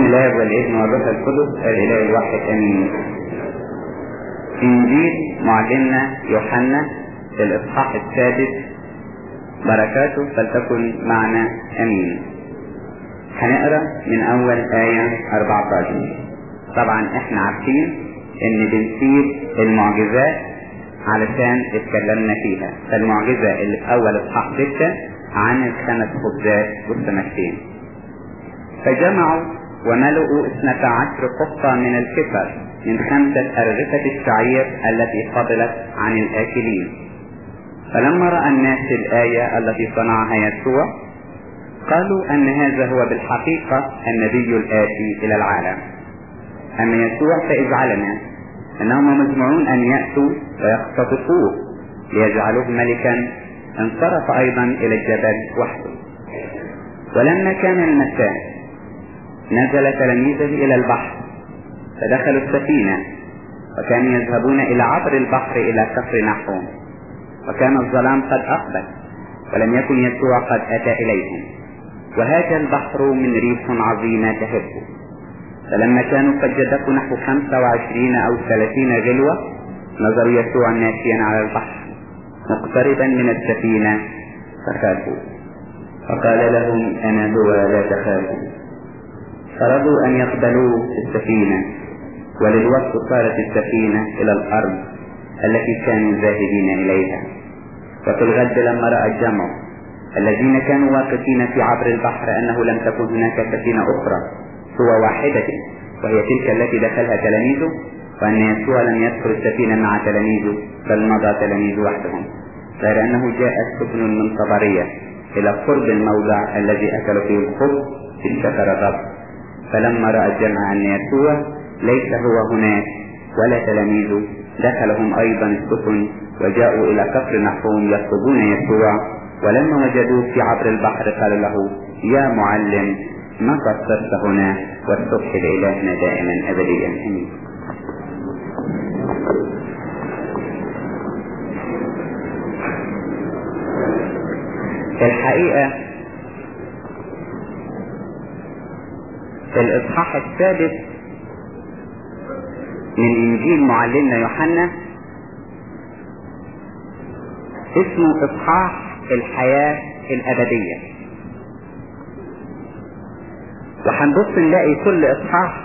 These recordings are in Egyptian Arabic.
الاب والابن والروح القدس الاله الواحد امين انجيل معلمنا يوحنا الاصحاح السادس بركاته فلتكن معنا امين هنقرا من اول آية 14 طبعا احنا عارفين ان بنسيب المعجزات علشان اتكلمنا فيها فالمعجزة اللي في اول اصحاح ستة عن الخمس خبزات والسمكتين فجمعوا وملؤوا اثنتا عشر قطة من الكفر من خمسة أرغفة الشعير التي فضلت عن الآكلين فلما رأى الناس الآية التي صنعها يسوع قالوا أن هذا هو بالحقيقة النبي الآتي إلى العالم أما يسوع فإذ علم أنهم مجمعون أن يأتوا ويختطفوه ليجعلوه ملكا انصرف أيضا إلى الجبل وحده ولما كان المساء نزل تلاميذه إلى البحر فدخلوا السفينة وكانوا يذهبون إلى عبر البحر إلى كفر نحوم وكان الظلام قد أقبل ولم يكن يسوع قد أتى إليهم وهاج البحر من ريح عظيمة تهبه فلما كانوا قد جدفوا نحو خمسة وعشرين أو ثلاثين غلوة نظروا يسوع ماشيا على البحر مقتربا من السفينة فخافوا فقال لهم أنا هو لا تخافوا فرضوا أن يقبلوه في السفينة وللوقت صارت السفينة إلى الأرض التي كانوا ذاهبين إليها وفي الغد لما رأى الجمع الذين كانوا واقفين في عبر البحر أنه لم تكن هناك سفينة أخرى سوى واحدة وهي تلك التي دخلها تلاميذه وأن يسوع لم يدخل السفينة مع تلاميذه بل مضى تلاميذه وحدهم غير أنه جاء سفن من طبرية إلى قرب الموضع الذي أكلوا فيه الخبز اشتكر الرب فلما رأى الجمع أن يسوع ليس هو هناك ولا تلاميذه دخلهم أيضا السفن وجاءوا إلى كفر نحوم يطلبون يسوع ولما وجدوه في عبر البحر قالوا له يا معلم متى صرت هنا والصبح لإلهنا دائما أبديا آمين الحقيقة في الإصحاح السادس من إنجيل معلمنا يوحنا اسمه إصحاح الحياة الأبدية وهنبص نلاقي كل إصحاح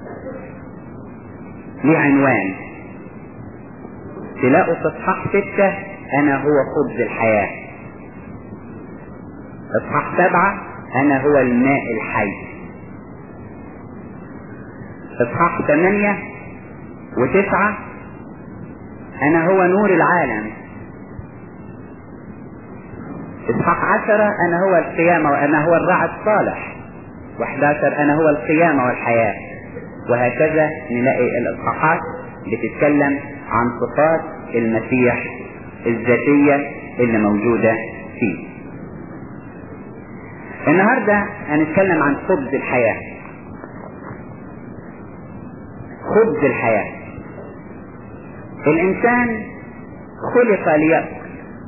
ليه عنوان تلاقوا في إصحاح ستة أنا هو خبز الحياة إصحاح سبعة أنا هو الماء الحي إصحاح ثمانية وتسعة أنا هو نور العالم إصحاح عشرة أنا هو القيامة وأنا هو الرعى الصالح و11 أنا هو القيامة والحياة وهكذا نلاقي الإصحاحات بتتكلم عن صفات المسيح الذاتية اللي موجودة فيه النهاردة هنتكلم عن خبز الحياة خبز الحياة الإنسان خلق ليأكل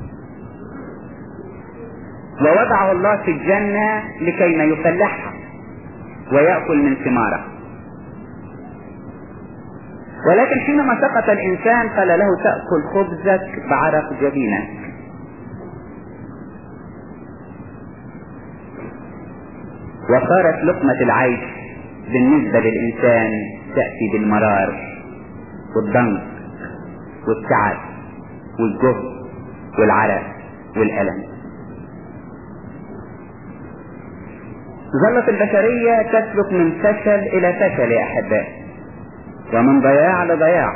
ووضعه الله في الجنة لكي ما يفلحها ويأكل من ثمارها ولكن حينما سقط الإنسان قال له تأكل خبزك بعرق جبينك وصارت لقمة العيش بالنسبة للإنسان تأتي بالمرار والضنك والتعب والجهد والعرق والألم ظلت البشرية تسلك من فشل إلى فشل يا أحبائي ومن ضياع لضياع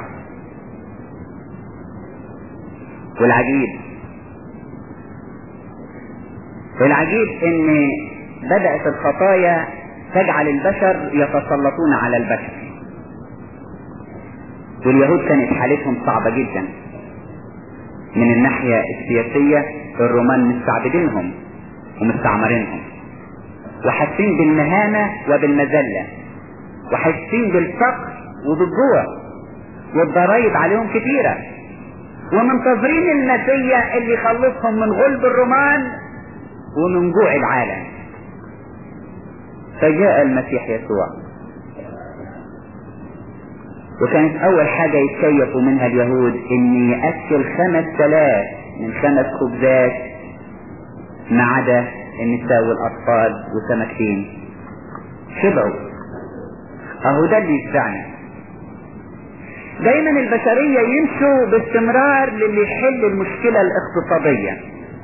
والعجيب العجيب ان بدأت الخطايا تجعل البشر يتسلطون على البشر واليهود كانت حالتهم صعبة جدا من الناحية السياسية الرومان مستعبدينهم ومستعمرينهم وحاسين بالمهانة وبالمذلة وحاسين بالفقر وبالجوع والضرايب عليهم كتيرة ومنتظرين المسيح اللي يخلصهم من غلب الرومان ومن جوع العالم فجاء المسيح يسوع وكانت اول حاجة يتكيفوا منها اليهود ان يأكل خمس تلاف من خمس خبزات ما عدا النساء والاطفال وسمكتين شبعوا اهو ده اللي يشبعنا دايما البشرية يمشوا باستمرار للي يحل المشكلة الاقتصادية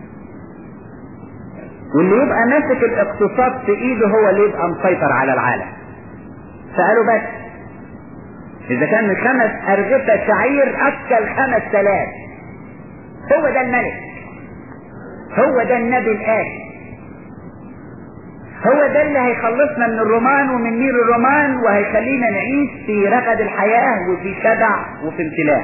واللي يبقى ماسك الاقتصاد في ايده هو اللي يبقى مسيطر على العالم فقالوا بس اذا كان من خمس ارغفة شعير اكل خمس تلاف هو ده الملك هو ده النبي الآتي هو ده اللي هيخلصنا من الرومان ومن نير الرومان وهيخلينا نعيش في رغد الحياة وفي شبع وفي امتلاء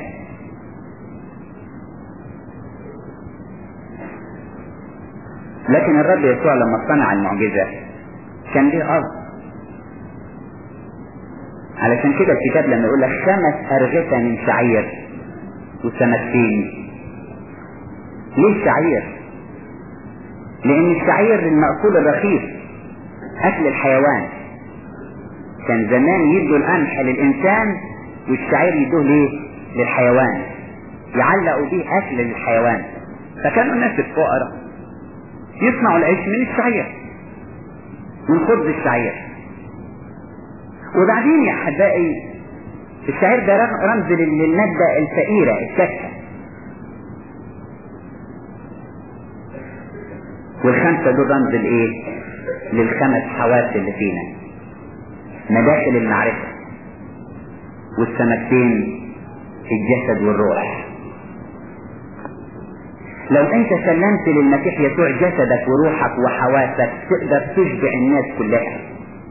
لكن الرب يسوع لما صنع المعجزة كان ليه قصد علشان كده الكتاب لما يقول لك خمس أرغفة من شعير وسمكتين ليه الشعير؟ لأن الشعير المأكول الرخيص أكل الحيوان كان زمان يدوا القمح للإنسان والشعير يدوه ليه؟ للحيوان يعلقوا بيه أكل للحيوان فكانوا الناس الفقراء يصنعوا العيش من الشعير من خبز الشعير وبعدين يا أحبائي الشعير ده رمز للمادة الفقيرة الكافة والخمسة دول رمز الايه للخمس حواس اللي فينا مداخل المعرفة والسمكتين الجسد والروح لو انت سلمت للمسيح يسوع جسدك وروحك وحواسك تقدر تشبع الناس كلها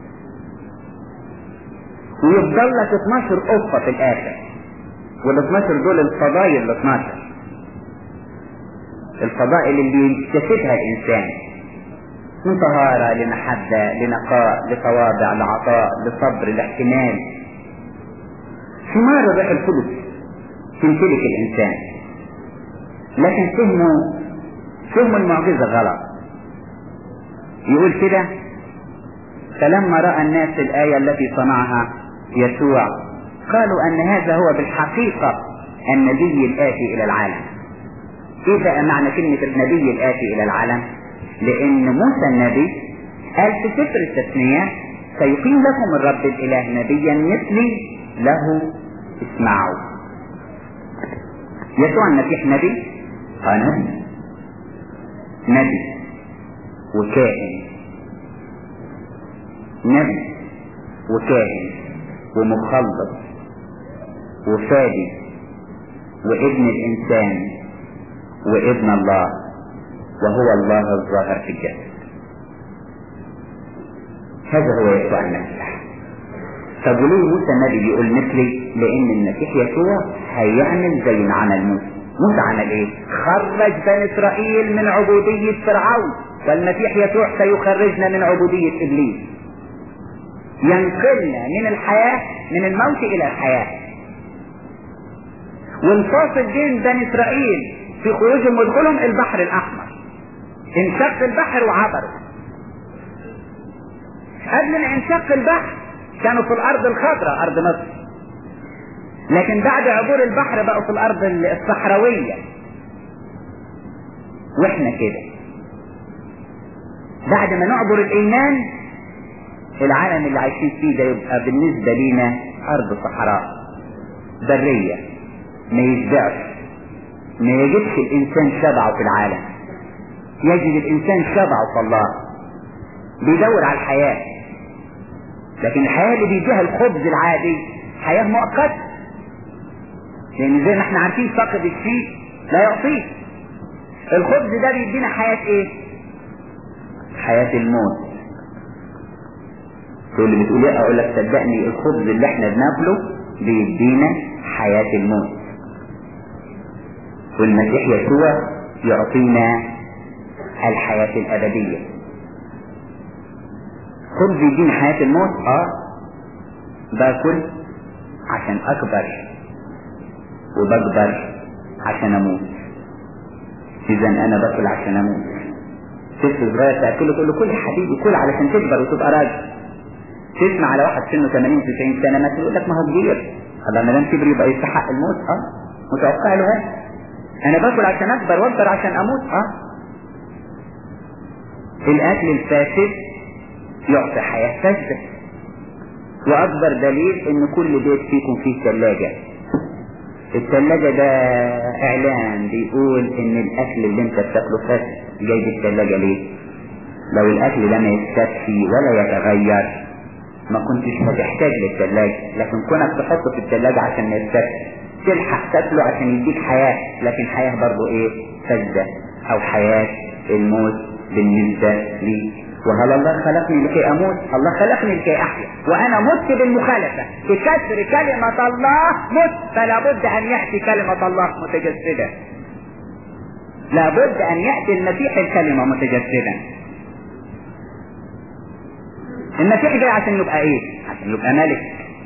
ويفضل لك 12 قفة في الاخر وال 12 دول الفضايل ال 12 الفضائل اللي يكتسبها الإنسان من طهارة لمحبة لنقاء لتواضع لعطاء لصبر لاحتمال ثمار الروح القدس تمتلك الإنسان لكن فهموا فهموا المعجزة غلط يقول كده فلما رأى الناس الآية التي صنعها يسوع قالوا أن هذا هو بالحقيقة النبي الآتي إلى العالم ايه بقى معنى كلمة النبي الآتي إلى العالم لأن موسى النبي قال في سفر التثنية سيقيم لكم الرب الإله نبيا مثلي له اسمعوا يسوع المسيح نبي اه نبي نبي وكاهن نبي وكاهن ومخلص وفادي وابن الإنسان وابن الله وهو الله الظاهر في الجسد هذا هو يسوع المسيح طب وليه موسى النبي بيقول مثلي لان المسيح يسوع هيعمل زي ما عمل موسى موسى عمل ايه خرج بني اسرائيل من عبودية فرعون والمسيح يسوع سيخرجنا من عبودية ابليس ينقلنا من الحياة من الموت الى الحياة والفاصل بين بني اسرائيل في خروجهم ودخولهم البحر الاحمر انشق البحر وعبروا قبل ما انشق البحر كانوا في الارض الخضراء ارض مصر لكن بعد عبور البحر بقوا في الارض الصحراوية واحنا كده بعد ما نعبر الايمان العالم اللي عايشين فيه ده يبقى بالنسبة لينا ارض صحراء برية ما يشبعش ما يجدش الانسان شبعه في العالم يجد الانسان شبعه في الله بيدور على الحياة لكن الحياة اللي بيديها الخبز العادي حياة مؤقتة لان زي ما احنا عارفين فقد الشيء لا يعطيه الخبز ده بيدينا حياة ايه حياة الموت تقول لي بتقول ايه اقول لك صدقني الخبز اللي احنا بناكله بيدينا حياة الموت والمسيح يسوع يعطينا الحياة الأبدية خبز يدينا حياة الموت اه باكل عشان أكبر وبكبر عشان أموت إذا أنا باكل عشان أموت طفل صغير تأكله تقول له كل حبيبي كل علشان تكبر وتبقى راجل تسمع على واحد سنه 80 90 سنة ما تقول لك ما هو كبير الله ما دام كبر يبقى يستحق الموت اه متوقع له هذا انا باكل عشان اكبر واكبر عشان اموت اه الاكل الفاسد يعطي حياة فاسدة واكبر دليل ان كل بيت فيكم فيه ثلاجة الثلاجة ده اعلان بيقول ان الاكل اللي انت بتاكله فاسد جايب الثلاجة ليه لو الاكل ده ما يستكفي ولا يتغير ما كنتش هتحتاج للثلاجة لكن كونك تحطه في الثلاجة عشان ما يستكفي تلحق تاكله عشان يديك حياة لكن حياة برضو ايه فاسدة او حياة الموت بالنسبة لي وهل الله خلقني لكي اموت الله خلقني لكي احيا وانا مت بالمخالفة بكسر كلمة الله مت فلا بد ان يأتي كلمة الله متجسدة لابد ان يأتي المسيح الكلمة متجسدا المسيح جاي عشان يبقى ايه عشان يبقى ملك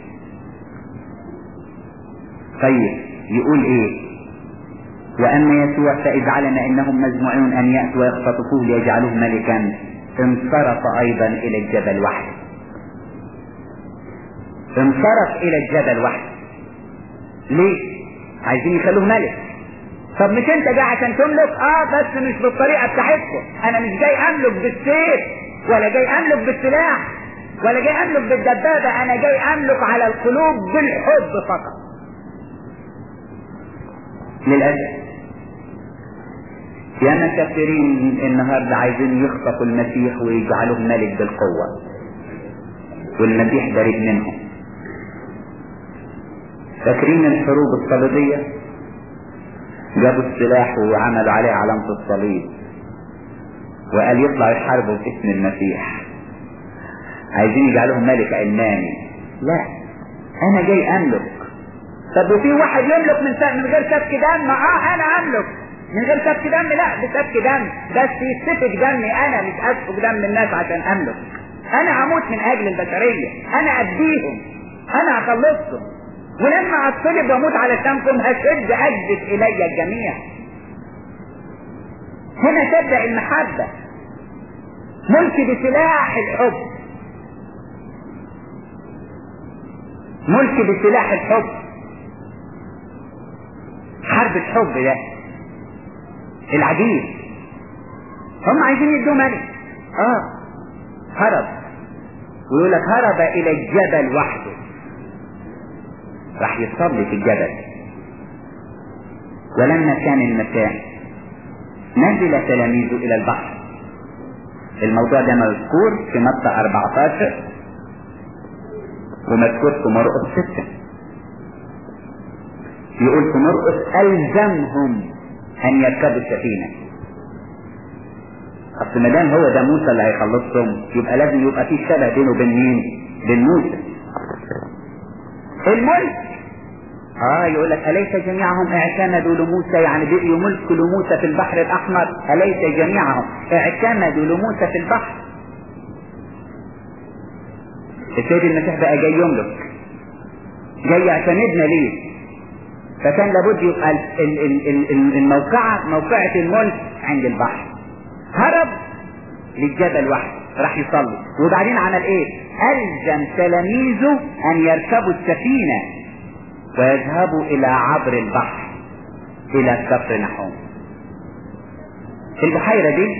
طيب يقول ايه واما يسوع فاذ علم انهم مجموعون ان ياتوا ويختطفوه ليجعلوه ملكا انصرف ايضا الى الجبل وحده انصرف الى الجبل وحده ليه عايزين يخلوه ملك طب مش انت جاي عشان تملك اه بس مش بالطريقه بتاعتكم انا مش جاي املك بالسيف ولا جاي املك بالسلاح ولا جاي املك بالدبابه انا جاي املك على القلوب بالحب فقط للاسف ياما كثيرين النهارده عايزين يخطفوا المسيح ويجعلوه ملك بالقوه والمسيح بريء منهم فاكرين الحروب الصليبيه جابوا السلاح وعملوا عليه علامه الصليب وقال يطلع يحاربوا باسم المسيح عايزين يجعلوه ملك علماني لا انا جاي املك طب وفي واحد يملك من من غير سفك دم اه انا املك من غير سفك دم لا بسفك دم بس يسفك دمي انا مش اسفك دم الناس عشان املك انا هموت من اجل البشريه انا اديهم انا اخلصهم ولما اتصلب واموت علشانكم هشد اجذب الي الجميع هنا تبدا المحبه ملك بسلاح الحب ملك بسلاح الحب حرب الحب ده العجيب هم عايزين يدوا ملك اه هرب ويقول لك هرب الى الجبل وحده راح يصلي في الجبل ولما كان المساء نزل تلاميذه الى البحر الموضوع ده مذكور في متى 14 ومذكور في مرقس 6 يقول في مرقس ألزمهم أن يركبوا السفينة أصل ما دام هو ده موسى اللي هيخلصهم يبقى لازم يبقى في شبه بينه وبين مين؟ بين موسى. الملك اه يقول لك أليس جميعهم اعتمدوا لموسى يعني بقيوا ملك لموسى في البحر الأحمر أليس جميعهم اعتمدوا لموسى في البحر السيد المسيح بقى جاي يملك جاي يعتمدنا ليه فكان لابد يبقى الموقعة موقعة الملك عند البحر هرب للجبل وحده راح يصلي وبعدين عمل ايه ألزم تلاميذه أن يركبوا السفينة ويذهبوا إلى عبر البحر إلى كفر نحوم البحيرة دي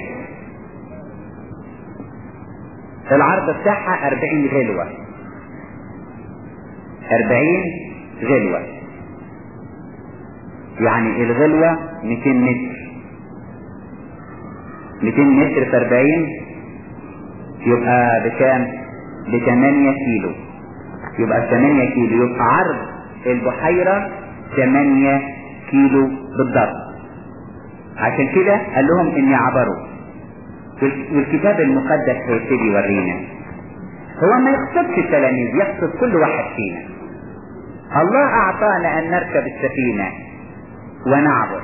العرض بتاعها أربعين غلوة أربعين غلوة يعني الغلوة 200 متر 200 متر في 40 يبقى بكام؟ ب 8 كيلو يبقى 8 كيلو يبقى عرض البحيرة 8 كيلو بالضبط عشان كده قال لهم ان يعبروا والكتاب المقدس هيبتدي يورينا هو ما يقصدش التلاميذ يقصد كل واحد فينا الله اعطانا ان نركب السفينة ونعبر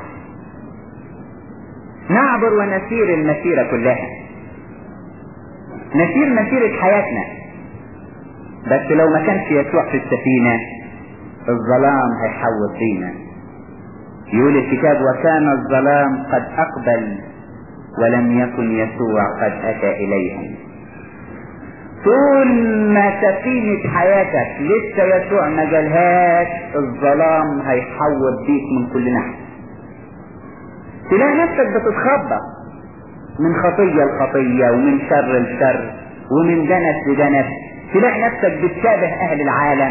نعبر ونسير المسيرة كلها نسير مسيرة حياتنا بس لو ما كانش يسوع في السفينة الظلام هيحوط فينا يقول الكتاب وكان الظلام قد أقبل ولم يكن يسوع قد أتى إليهم طول ما سفينة حياتك لسه يسوع ما جالهاش الظلام هيحوط بيك من كل ناحية تلاقي نفسك بتتخبط من خطية لخطية ومن شر لشر ومن دنس لدنس تلاقي نفسك بتشابه أهل العالم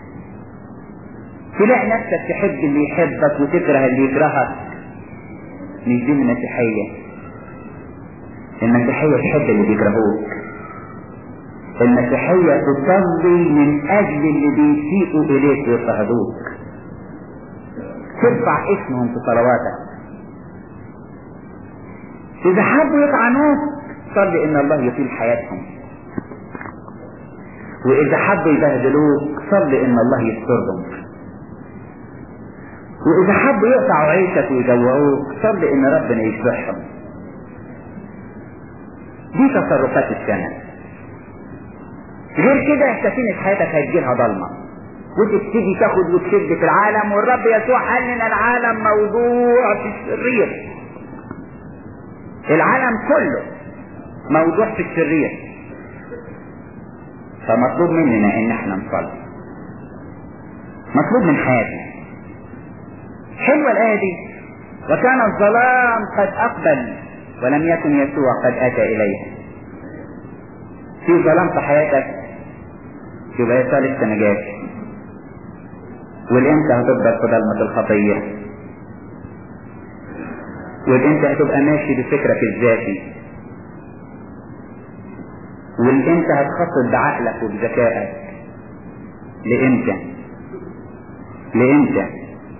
تلاقي نفسك تحب اللي يحبك وتكره اللي يكرهك مش دي المسيحية المسيحية تحب اللي بيكرهوك المسيحية تصلي من أجل اللي بيسيئوا إليك ويضطهدوك ترفع اسمهم في صلواتك إذا حبوا يطعنوك صلي إن الله يطيل حياتهم وإذا حبوا يبهدلوك صلي إن الله يسترهم وإذا حبوا يقطعوا عيشك ويجوعوك صلي إن ربنا يشبعهم دي تصرفات السنة غير كده سفينة حياتك هتجيلها ضلمة وتبتدي تاخد وتشد في العالم والرب يسوع قال لنا العالم موضوع في الشرير العالم كله موضوع في الشرير فمطلوب مننا ان احنا نصلي مطلوب من حياتنا حلوة الآية دي وكان الظلام قد أقبل ولم يكن يسوع قد أتى إليها في ظلام في حياتك يبقى يسوع لسه ما جاش والامتى هتفضل في ضلمة الخطية والامتى هتبقى ماشي بفكرك الذاتي والامتى هتخطط بعقلك وبذكائك لامتى لامتى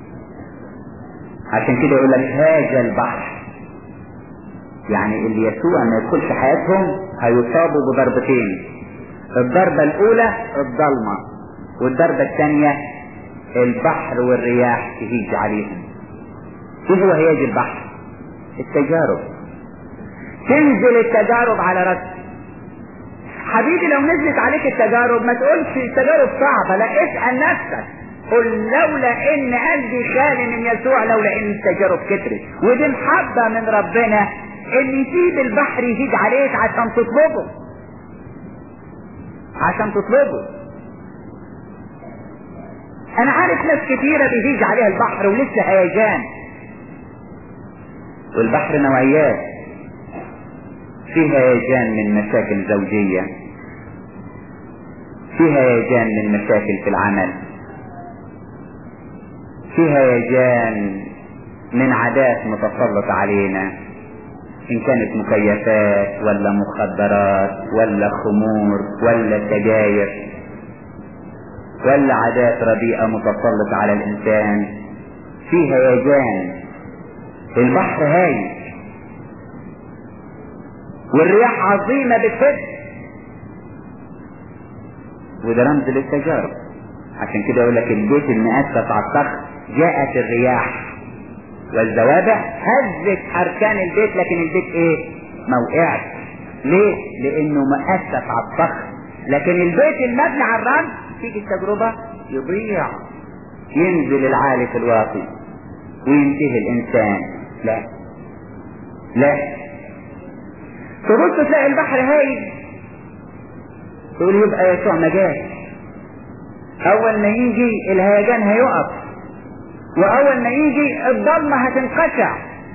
عشان كده يقول لك هذا البحر يعني اللي يسوع ما يدخلش حياتهم هيصابوا بضربتين الضربة الأولى الضلمة والضربة الثانية البحر والرياح تهيج عليهم ايه هو هياج البحر التجارب تنزل التجارب على رأسك حبيبي لو نزلت عليك التجارب ما تقولش التجارب صعبة لا اسأل نفسك قل لولا ان قلبي خالي من يسوع لولا ان التجارب كترت ودي محبة من ربنا ان يسيب البحر يزيد عليك عشان تطلبه عشان تطلبه انا عارف ناس كتيرة بيهيج عليها البحر ولسه هيجان والبحر نوعيات في هيجان من مشاكل زوجية في هيجان من مشاكل في العمل في هيجان من عادات متسلطة علينا إن كانت مكيفات ولا مخدرات ولا خمور ولا سجاير ولا عادات رديئة متسلطة على الإنسان في هيجان البحر هايج والرياح عظيمة بتهد وده رمز للتجارب عشان كده يقول لك البيت المؤسس على الصخر جاءت الرياح والزوابع هزت اركان البيت لكن البيت ايه ما وقعش ليه لانه مؤسس على الصخر لكن البيت المبني على الرمل تيجي التجربة يضيع ينزل العالي في الواطي وينتهي الانسان لا لا تبص تلاقي البحر هايج تقول يبقى يسوع ما جاش اول ما يجي الهيجان هيقف واول ما يجي الضلمه هتنقشع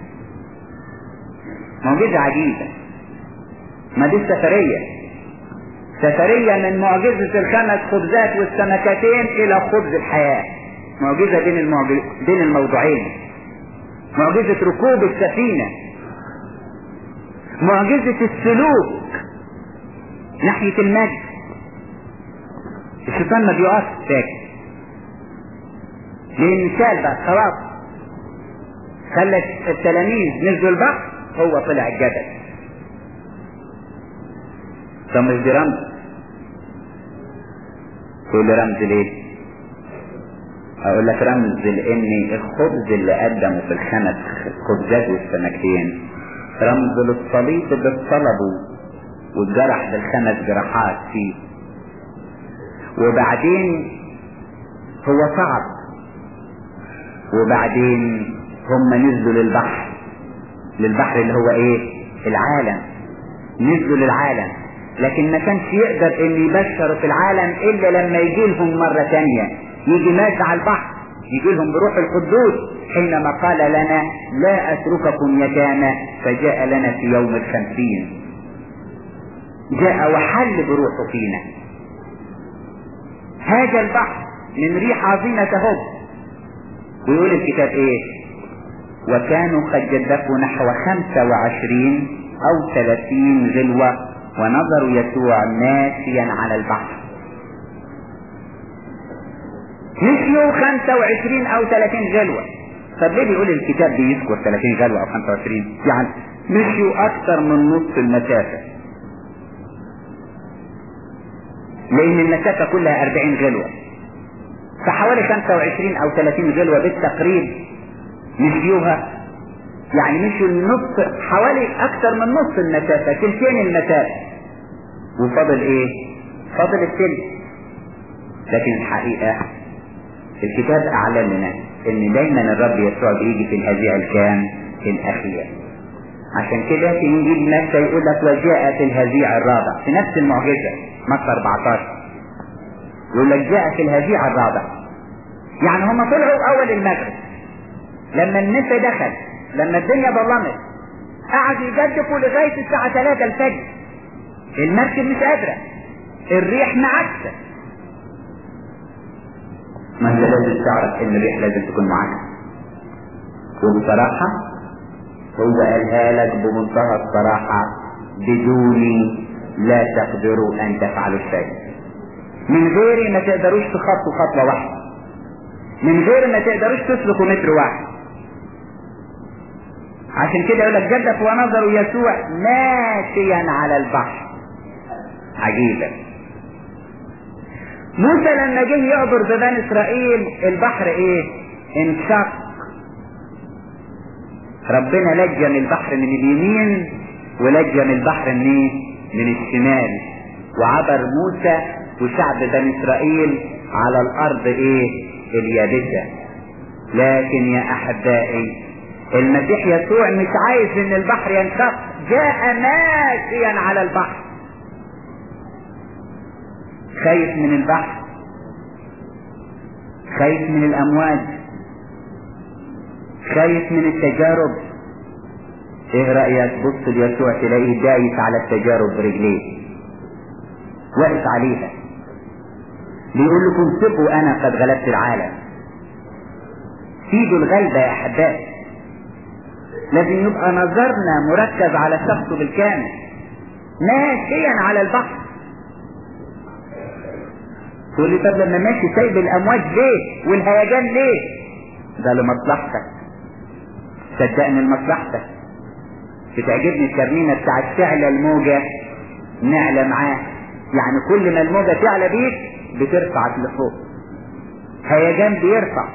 معجزه عجيبه ما دي السفريه سفريه من معجزه الخمس خبزات والسمكتين الى خبز الحياه معجزه بين المعجز... بين الموضوعين معجزه ركوب السفينه معجزه السلوك ناحيه المجد الشيطان ما بيقفش ساكت للمثال بقى خلاص خلت التلاميذ نزلوا البحر هو طلع الجبل طب مش دي رمز تقول لي رمز ليه اقول لك رمز لان الخبز اللي قدمه في الخمس خبزات والسمكتين رمز للصليب اللي اتصلبوا واتجرح بالخمس جراحات فيه وبعدين هو صعد وبعدين هم نزلوا للبحر للبحر اللي هو ايه العالم نزلوا للعالم لكن ما كانش يقدر ان يبشر في العالم الا لما يجي لهم مرة تانية يجي ماز على البحر يجي لهم بروح القدوس حينما قال لنا لا اترككم يتامى فجاء لنا في يوم الخمسين جاء وحل بروحه فينا هاج البحر من ريح عظيمة تهب ويقول الكتاب ايه وكانوا قد جدفوا نحو خمسة وعشرين او ثلاثين غلوة ونظروا يسوع ماشيا على البحر مشيوا 25 او 30 غلوة طب ليه بيقول الكتاب بيذكر 30 غلوة او 25 يعني مشيوا اكثر من نصف المسافة لان المسافة كلها 40 غلوة فحوالي 25 او 30 غلوة بالتقريب مشيوها يعني مشوا النص حوالي اكثر من نص المسافة تلتين المسافة وفاضل ايه فاضل التلت لكن الحقيقة الكتاب اعلن لنا ان دايما الرب يسوع بيجي في الهزيع الكام الاخير عشان كده في انجيل متى يقول لك وجاء في الهزيع الرابع في نفس المعجزة متى 14 يقول لك جاء في الهزيع الرابع يعني هم طلعوا اول المغرب لما النسا دخل لما الدنيا ظلمت قعدوا يجدفوا لغاية الساعة 3 الفجر المركب مش قادرة الريح معكسة ما انت لازم تعرف ان الريح لازم تكون معاك وبصراحة هو قالها لك بمنتهى الصراحة بدوني لا تقدروا ان تفعلوا شيء من غيري ما تقدروش تخطوا خطوة واحدة من غير ما تقدروش تسلكوا متر واحد عشان كده يقول لك جدف ونظروا يسوع ماشيا على البحر عجيبة موسى لما جه يعبر ببني اسرائيل البحر ايه انشق ربنا لجم البحر من اليمين ولجم البحر من ايه من الشمال وعبر موسى وشعب بني اسرائيل على الارض ايه اليابسة لكن يا احبائي المسيح يسوع مش عايز ان البحر ينشق جاء ماشيا على البحر خايف من البحر خايف من الامواج خايف من التجارب ايه رأيك بص ليسوع تلاقيه دايس على التجارب برجليه واقف عليها بيقول لكم سبوا انا قد غلبت العالم سيدوا الغلبة يا احبائي لازم يبقى نظرنا مركز على شخصه بالكامل ماشيا على البحر تقول لي طب لما ماشي سايب الامواج ليه والهيجان ليه ده لمصلحتك صدقني لمصلحتك بتعجبني الترنيمه بتاعت تعلى الموجه نعلى معاه يعني كل ما الموجه تعلى بيك بترفعك لفوق هيجان بيرفع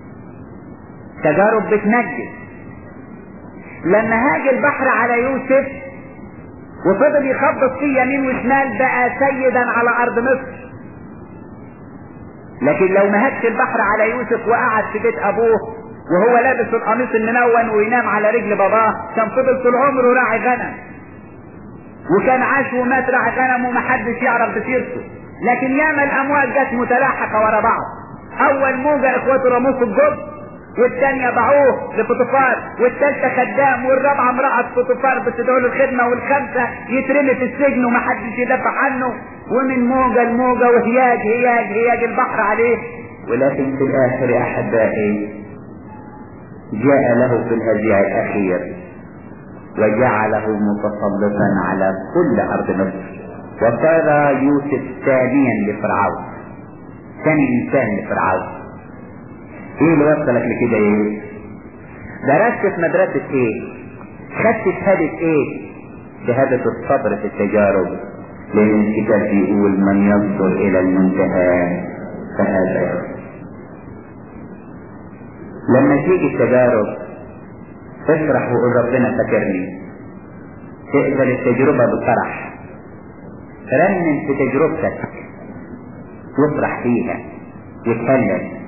تجارب بتنجد لما هاج البحر على يوسف وفضل يخبط فيه يمين وشمال بقى سيدا على ارض مصر لكن لو ما هاجش البحر على يوسف وقعد في بيت ابوه وهو لابس القميص المنون وينام على رجل باباه كان فضل طول عمره راعي غنم وكان عاش ومات راعي غنم ومحدش يعرف بسيرته لكن ياما الامواج جت متلاحقه ورا بعض اول موجه اخواته رموه في الجب والثانية باعوه لفوتوفار والثالثة خدام والرابعة امرأة فوتوفار بتدعو له الخدمة والخامسة يترمي في السجن ومحدش يدافع عنه ومن موجة لموجة وهياج هياج هياج البحر عليه ولكن في الآخر يا أحبائي جاء له في الهزيع الأخير وجعله متسلطا على كل أرض مصر وصار يوسف ثانيا لفرعون ثاني إنسان لفرعون ايه اللي وصلك لكده ايه درست في مدرسة ايه خدت شهادة ايه شهادة الصبر في التجارب لان الكتاب بيقول من ينظر الى المنتهى فهذا يرى لما تيجي التجارب افرح وقول ربنا فاكرني تقبل التجربة بفرح رنم في تجربتك وافرح فيها وتهلل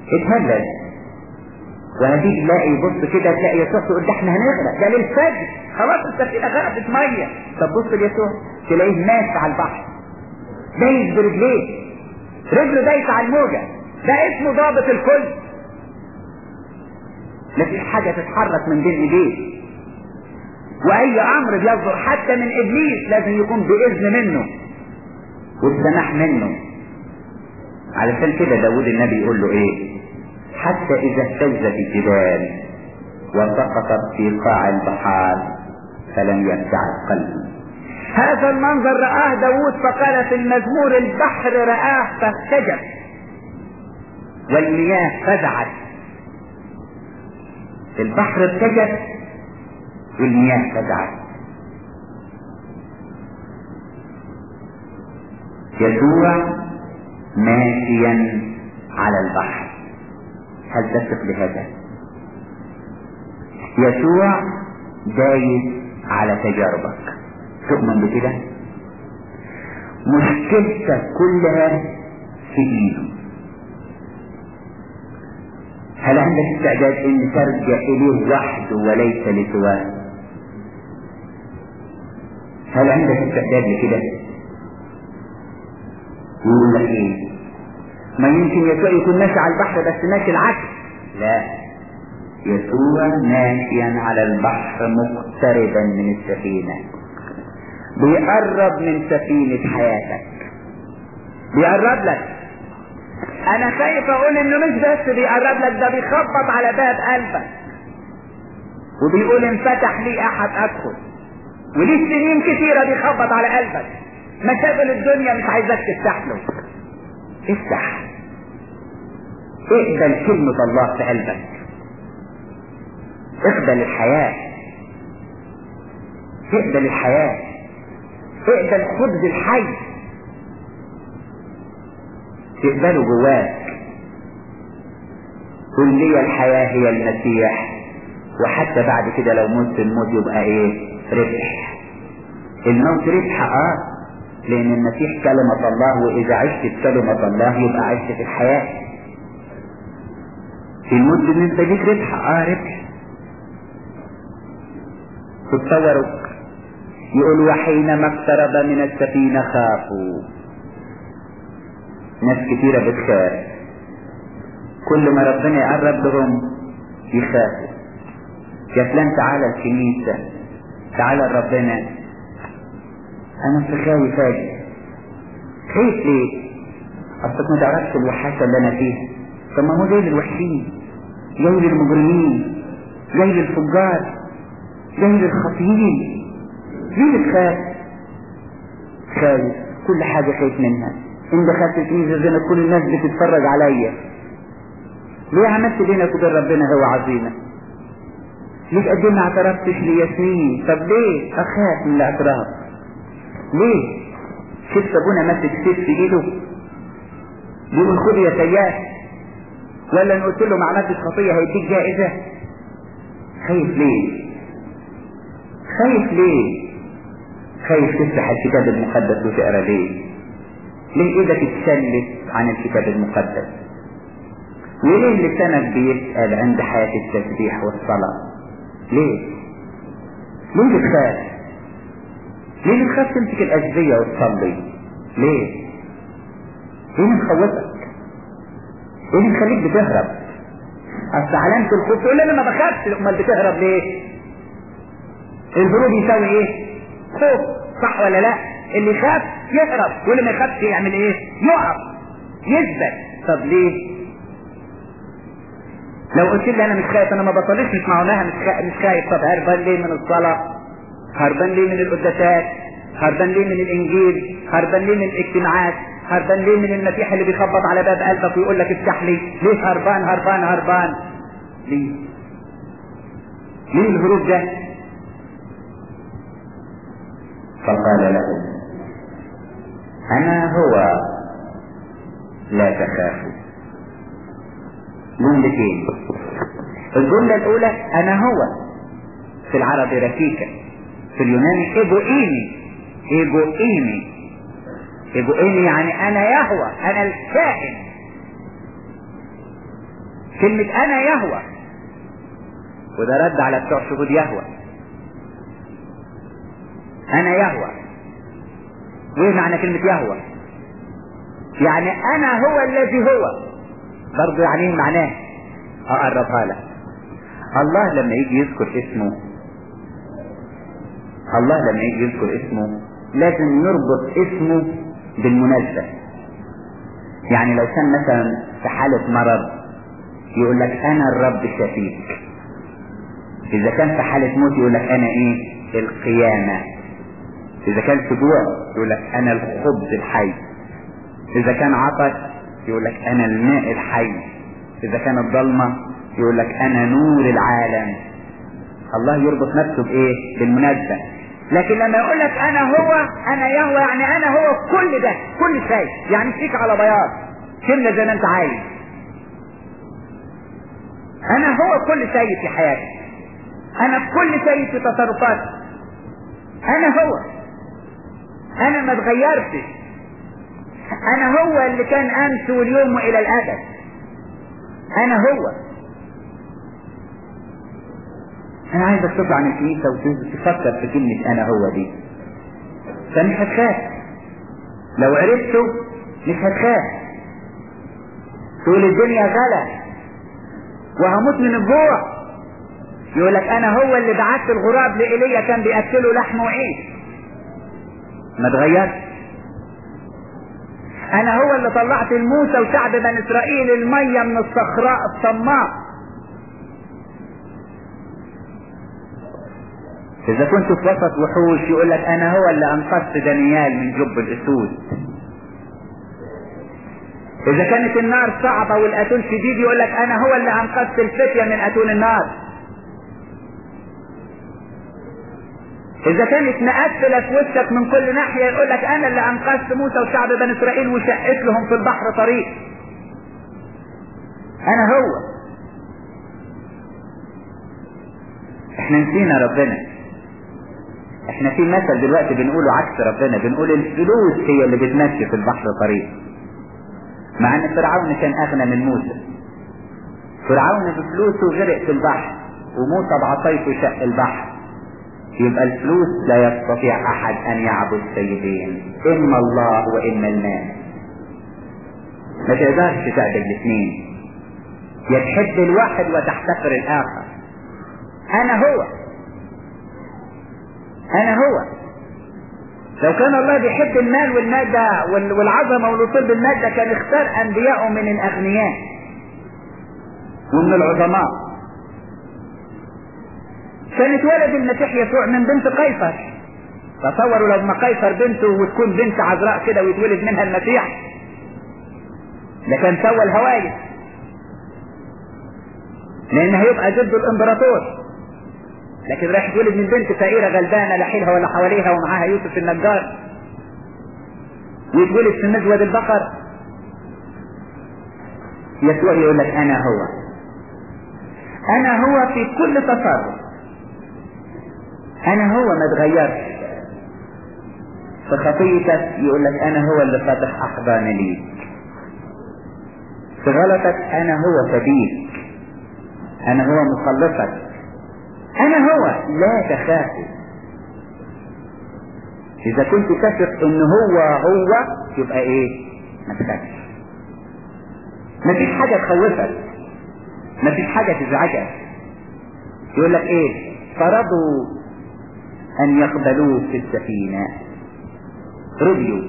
اتهلل وهتيجي تلاقي بص كده تلاقي يسوع تقول ده احنا هنغرق ده للفجر خلاص السفينة غرقت مية طب بص ليسوع تلاقيه ماشي على البحر دايس برجليه رجله دايسة على الموجة ده اسمه ضابط الكل مفيش حاجة تتحرك من بين ايديه واي امر بيصدر حتى من ابليس لازم يكون باذن منه والسماح منه علشان كده داود النبي يقول له ايه حتى اذا اهتزت الجبال وسقطت في قاع البحار فلم يبتعد قلبي هذا المنظر رآه داود فقال في المزمور البحر رآه فاهتجر والمياه فزعت البحر ارتجف والمياه فزعت يسوع ماشيا على البحر هل تثق بهذا يسوع دايس على تجاربك تؤمن بكده مشكلتك كلها في ايده هل عندك استعداد ان ترجع اليه وحده وليس لسواه هل عندك استعداد لكده يقول لك ايه ما يمكن يسوع يكون ماشي على البحر بس ماشي العكس لا يسوع ماشيا على البحر مقتربا من السفينة بيقرب من سفينة حياتك بيقرب لك انا خايف اقول انه مش بس بيقرب لك ده بيخبط على باب قلبك وبيقول انفتح لي احد ادخل وليه سنين كتيرة بيخبط على قلبك مشاغل الدنيا مش عايزك تفتح له افتح اقبل كلمة الله في قلبك اقبل الحياة اقبل الحياة اقبل خبز الحي تقبله جواك قل لي الحياة هي المسيح وحتى بعد كده لو مت الموت يبقى ايه ربح الموت ربح اه لان المسيح كلمة الله واذا عشت بكلمة الله يبقى عشت في الحياة الموت بالنسبة ليك ربح اه ربح تتصوروا يقول وحينما اقترب من السفينة خافوا ناس كتيرة بتخاف كل ما ربنا يقرب لهم يخافوا يا فلان تعالى الكنيسة تعالى لربنا انا مش خايف اجي خايف ليه اصلك ما تعرفش الوحاشة اللي انا فيها طب ما هو جاي للوحشين جاي للمجرمين جاي للفجار جاي للخاطئين ليه بتخاف خايف كل حاجة خايف منها ان دخلت كنيسة زي ما كل الناس بتتفرج عليا ليه عملت بينك وبين ربنا هو عظيمة ليه قد ما اعترفتش لياسمين طب ليه اخاف من الاعتراف ليه شفت ابونا ماسك سيف في ايده بيقول خد يا سياف ولا ان قلت له ما عملتش خطيه هيديك جائزه خايف ليه خايف ليه خايف تفتح الكتاب المقدس وتقرا ليه ليه ايدك تتشلت عن الكتاب المقدس وليه لسانك بيسأل عند حياة التسبيح والصلاة ليه ليه بتخاف ليه بتخاف تمسك الأجزية وتصلي ليه ايه اللي مخوفك ايه اللي مخليك بتهرب اصل علامة الخوف تقول لي انا ما بخافش امال بتهرب ليه الهروب يساوي ايه خوف صح ولا لا اللي يخاف يهرب واللي ما يخافش يعمل ايه يقف يثبت طب ليه لو قلت لي انا مش خايف انا ما بصليش مش معناها مش خا- مش خايف طب هربان ليه من الصلاة هربان ليه من القداسات هربان ليه من الانجيل هربان ليه من الاجتماعات هربان ليه من المسيح اللي بيخبط على باب قلبك ويقول لك افتح لي ليه هربان هربان هربان ليه ليه الهروب ده فقال له أنا هو لا تخافوا جملتين الجملة الأولى أنا هو في العربي ركيكة في اليوناني إيجو إيمي إيجو إيمي إيجو إيمي يعني أنا يهوى أنا الكائن كلمة أنا يهوى وده رد على بتوع شهود يهوى انا يهوى وايه معنى كلمة يهوى يعني انا هو الذي هو برضه يعني ايه معناه اقربها لك الله لما يجي يذكر اسمه الله لما يجي يذكر اسمه لازم يربط اسمه بالمناسبة يعني لو كان مثلا في حالة مرض يقول لك انا الرب شفيك اذا كان في حالة موت يقول لك انا ايه القيامة اذا كان في جوع يقول لك انا الخبز الحي اذا كان عطش يقول لك انا الماء الحي اذا كانت ضلمة يقول لك انا نور العالم الله يربط نفسه بايه بالمناسبة لكن لما يقول لك انا هو انا يهوى يعني انا هو كل ده كل شيء يعني فيك على بياض كلمة زي ما انت عايز انا هو كل شيء في حياتي انا في كل شيء في تصرفاتي انا هو انا ما اتغيرتش انا هو اللي كان امس واليوم والى الابد انا هو انا عايزك تطلع من الكنيسه وتفكر في كلمه انا هو دي فمش هتخاف لو عرفته مش هتخاف تقول الدنيا غلا وهموت من الجوع يقول لك انا هو اللي بعت الغراب لإيليا كان بياكله لحم وعيش ما اتغيرش انا هو اللي طلعت الموسى وشعب بني اسرائيل المية من الصخراء الصماء اذا كنت في وسط وحوش يقول لك انا هو اللي انقذت دانيال من جب الاسود اذا كانت النار صعبة والاتون شديد يقول لك انا هو اللي انقذت الفتية من اتون النار اذا كانت مقفلة في وشك من كل ناحية يقول لك انا اللي انقذت موسى وشعب بني اسرائيل وشقت لهم في البحر طريق انا هو احنا نسينا ربنا احنا في مثل دلوقتي بنقوله عكس ربنا بنقول الفلوس هي اللي بتمشي في البحر طريق مع ان فرعون كان اغنى من موسى فرعون بفلوسه غرق في البحر وموسى بعصايته شق البحر يبقى الفلوس لا يستطيع احد ان يعبد سيدين اما الله واما المال ما تقدرش تعبد الاثنين يا تحب الواحد وتحتقر الاخر انا هو انا هو لو كان الله بيحب المال والمادة والعظمة والوصول بالمادة كان اختار انبياءه من الاغنياء ومن العظماء كان اتولد المسيح يسوع من بنت قيصر تصوروا لو ما قيصر بنته وتكون بنت عذراء كده ويتولد منها المسيح ده كان سوى الهواية لان هيبقى ضد الامبراطور لكن راح يتولد من بنت فقيرة غلبانة لا حيلها ولا حواليها ومعاها يوسف النجار ويتولد في مزود البقر يسوع يقول لك انا هو انا هو في كل تصرف انا هو ما اتغيرش في خطيتك يقول لك انا هو اللي فاتح احضان ليك في غلطك انا هو فديك انا هو مخلصك انا هو لا تخافوا اذا كنت تثق ان هو هو يبقى ايه ما تخافش مفيش حاجة تخوفك مفيش حاجة تزعجك يقول لك ايه فرضوا ان يقبلوه في السفينة رضيوا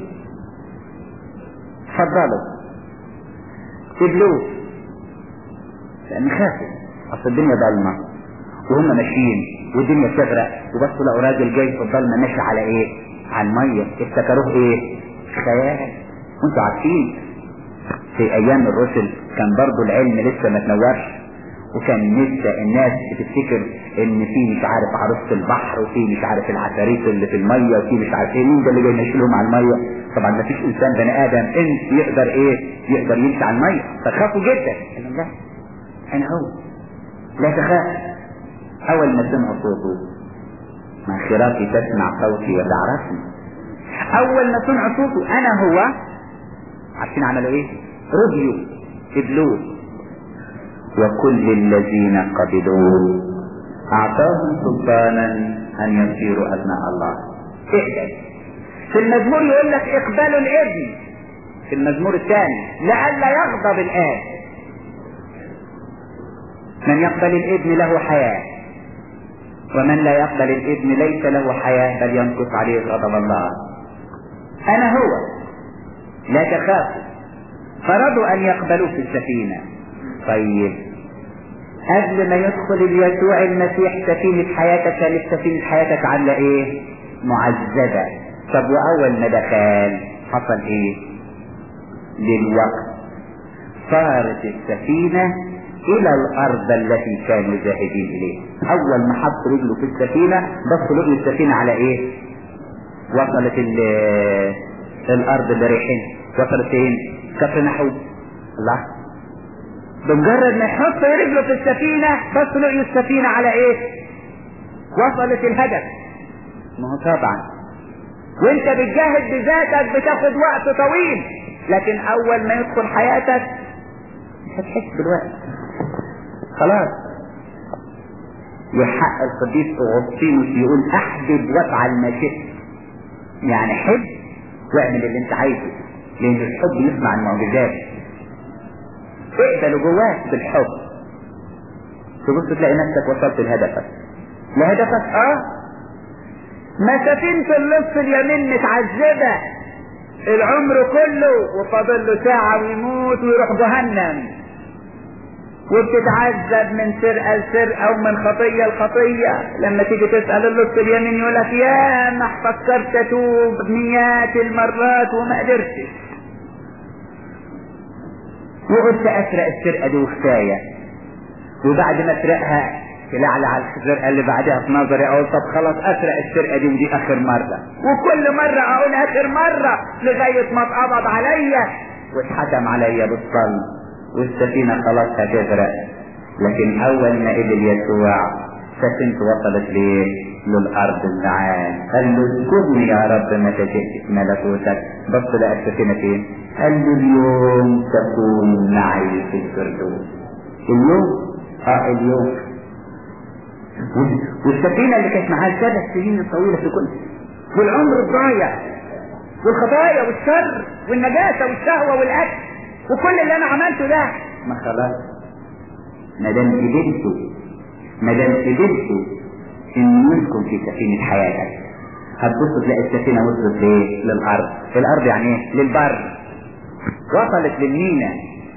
فضلوا قبلوه لان خافوا اصل الدنيا ضلمة وهم ماشيين والدنيا بتغرق وبصوا لقوا راجل جاي في الضلمة ماشي على ايه على المية افتكروه ايه خيال وانتوا عارفين في ايام الرسل كان برضو العلم لسه ما تنورش وكان لسه الناس بتفتكر ان في مش عارف عروسة البحر وفي مش عارف العفاريت اللي في المية وفي مش عارف ايه مين ده اللي جاي يمشيلهم على المية طبعا ما فيش انسان بني ادم انت يقدر ايه يقدر يمشي على المية فخافوا جدا قال لا انا هو لا تخاف اول ما سمعوا صوته مع خرافي تسمع صوتي وتعرفني اول ما سمعوا صوته انا هو عارفين عملوا ايه رضيوا قبلوه وكل الذين قبلوه اعطاهم سلطانا ان يصيروا ابناء الله اقبل في المزمور يقول لك اقبلوا الابن في المزمور الثاني لئلا يغضب الاب من يقبل الابن له حياة ومن لا يقبل الابن ليس له حياة بل ينقص عليه غضب الله انا هو لا تخافوا فرضوا ان يقبلوا في السفينة طيب قبل ما يدخل يسوع المسيح سفينة حياتك كانت سفينة حياتك عاملة ايه معذبة طب واول ما دخل حصل ايه للوقت صارت السفينة الى الارض التي كانوا ذاهبين اليها اول ما حط رجله في السفينة بص رجل السفينة على ايه وصلت الارض اللي رايحين وصلت فين كفر نحوت الله بمجرد ما يحط رجله في السفينة بص رجل السفينة على ايه وصلت الهدف ما هو طبعا وانت بتجاهد بذاتك بتاخد وقت طويل لكن اول ما يدخل حياتك مش هتحس بالوقت خلاص يحق القديس اغسطينوس يقول احبب وافعل ما شئت يعني حب واعمل اللي انت عايزه لان الحب يصنع المعجزات اقبل جواك بالحب تبص تلاقي نفسك وصلت لهدفك لهدفك اه ما سفينة اللص اليمين متعذبة العمر كله وفاضل له ساعة ويموت ويروح جهنم وبتتعذب من سرقة لسرقة ومن خطية لخطية لما تيجي تسأل اللص اليمين يقول لك يا ما فكرت اتوب مئات المرات وما قدرتش وقلت اسرق السرقة دي وكفاية وبعد ما اسرقها تلعلع السرقة اللي بعدها في نظري اقول طب خلاص اسرق السرقة دي ودي اخر مرة وكل مرة اقول اخر مرة لغاية ما اتقبض عليا واتحكم عليا بالصلب والسفينة خلاص هتغرق لكن اول ما قبل يسوع سفينته وصلت ليه للارض النعام قال له اذكرني يا رب متى جئت في ملكوتك بص لقى السفينة فين قال له اليوم تكون معي في الفردوس اليوم اه اليوم والسفينة اللي كانت معاه السبع سنين الطويلة في كل والعمر الضايع والخطايا والشر والنجاسة والشهوة والأكل وكل اللي أنا عملته ده ما خلاص ما دام قدرتوا ما دام قدرتوا إن يسكن في سفينة حياتك هتبص تلاقي السفينة وصلت ليه؟ للأرض الأرض يعني إيه؟ للبر وصلت للمينا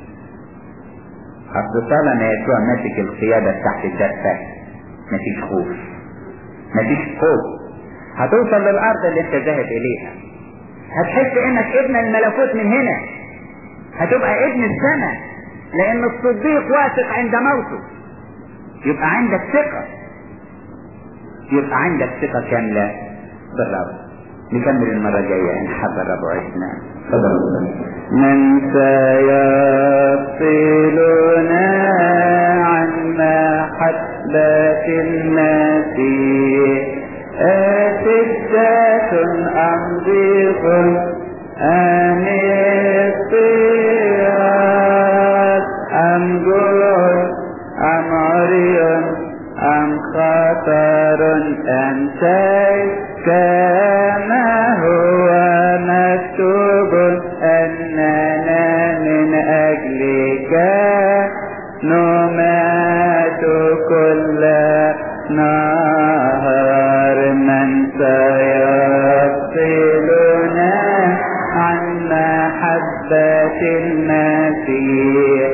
أصل طالما يسوع ماسك القيادة تحت الدفة مفيش خوف مفيش خوف هتوصل للارض اللي انت ذاهب اليها هتحس انك ابن الملكوت من هنا هتبقى ابن السماء لان الصديق واثق عند موته يبقى عندك ثقة يبقى عندك ثقة كاملة بالرب نكمل المرة الجاية إن حب الرب وعشنا من سيفصلنا عن محبة المسيح أشدة أم ضيق أم اضطراب أم جوع أم عري أم خطر أم سيف كما هو مكتوب أننا من أجلك نمات كل نهار من سيفصلنا عن محبة المسيح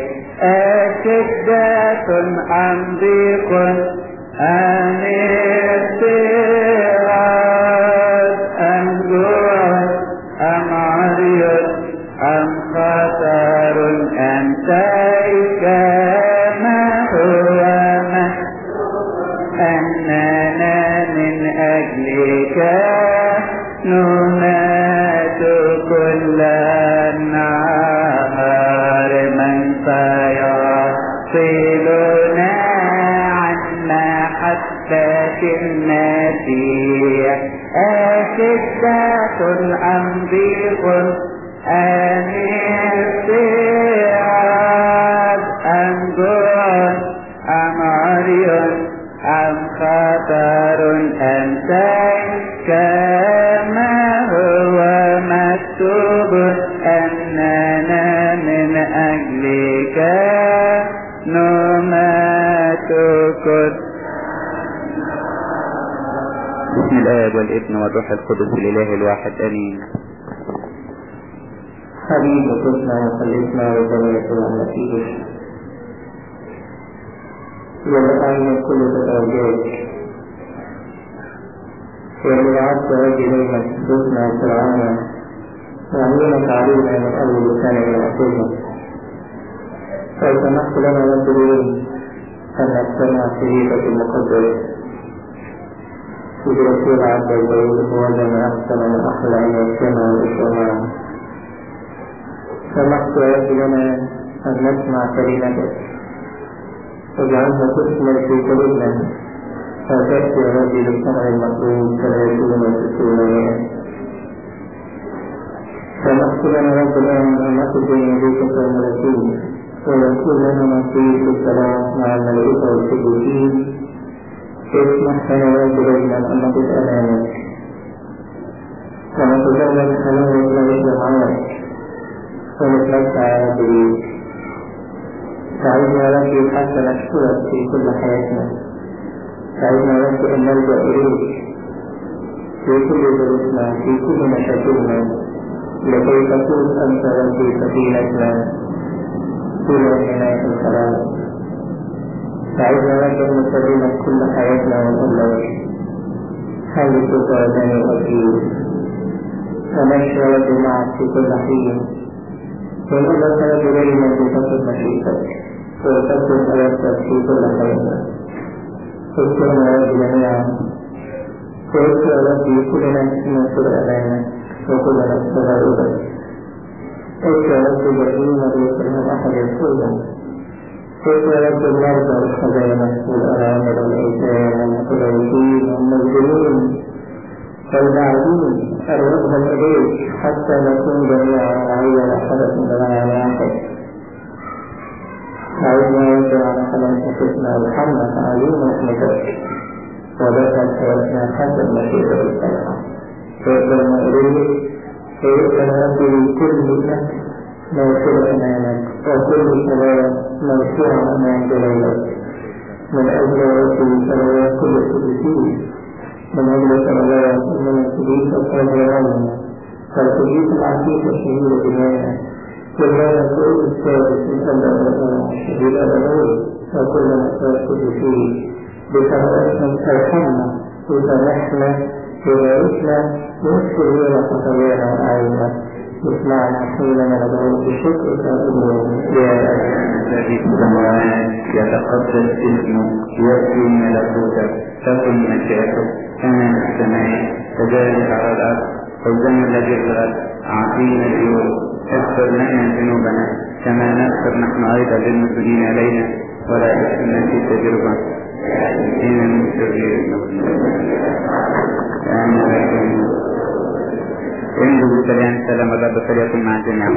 أشدة أم ضيق أم اضطراب أم جوع أم عري أم خطر أم سيف ما هو ما أننا من أجلك نمات كل النهار من سيصلنا عن محبة المسيح أشدة أم ضيق أم اضطراب أم جوع أم عري أم خطر أم سيف مكتوب أننا من أجلك نمات كل بسم الآب والابن والروح القدس الإله الواحد آمين حبيب وقفنا وخلصنا وبنيتنا المسيح ولقينا كل تتوجهك ولعبت رجلين حدوثنا وفرعون وعلينا تعليمنا من أول لسان من أخونا فسمحت لنا رجلين أن نستمع شريكة المقدس في رسول عبد البيت هو من أحسن من أحلى أن يستمع والإسلام سمحت رجلنا أن نسمع كلمتك واجعلها تثمر في قلوبنا فتأتي يا ربي بالثمر المطلوب ثلاثون وستون سمحت لنا رب العالمين أن نقف بين يديك كالملكين ويكون لنا نصيب في السلام مع الملائكة والقديسين اسمح لنا رب العالمين أن نقف أمامك ونتزوج حلاوة لا معاك ونتمتع بريك ساعدنا يا ربي حتى نشكرك في كل حياتنا ساعدنا يا رب أن نلجأ إليك في كل ظروفنا في كل مشاكلنا لكي تكون أنت ربي سفينتنا إلى نهاية الخلاص ساعدنا يا رب أن نستخدمك كل حياتنا ونقول لك هل تساعدني وكيل ونشهد رب معك في كل حين ونقول لك يا رب دائما بفضل مشيئتك وتكن حياتك في كل حياتنا اذكرنا يا رب جميعا واذكر يا ربي كلنا ننصر امانك وكلنا تغيرك اذكر يا رب الذين ليس لهم احد يذكرنا اذكر يا رب المرضى والخزانه والارامل والايتام والمتلوثين والمظلومين والبعدين ارغبهم اليك حتى نكون جميعا معي وحدة بمعنى واحد عايزنا يرجع على خلاصتنا وحمنا تعاليم رحمتك ودخل حياتنا حسب مشيئة الصالحة فيقدرنا إليه فيقدر ربي كل نفس موصول أمامك وكل صلاة موصولة أمام جلالك من أجل ربي صلوات كل القدسين من أجل صلوات من القديس الطاهرين فالقديس العتيق الشهير بناء كلنا كل الثالث من الشهيد الأبوي وكل مسار كل شيء بسببهم ارحمنا وسامحنا وباركنا واغفر لنا خطايانا وأعيننا اسمعنا حينما ندعو بشكرك يا الذي في السماوات يتقدس اسمك يأتي ملكوتك تكن مشيئتك كما في السماء كذلك على الأرض خبزنا الذي الغد أعطينا اليوم اغفر لنا ذنوبنا كما نغفر نحن أيضا للمسلمين علينا ولا تدخلنا في تجربة إن من شرير آمين انجو بالسلام سلام الرب فليكن مع الجميع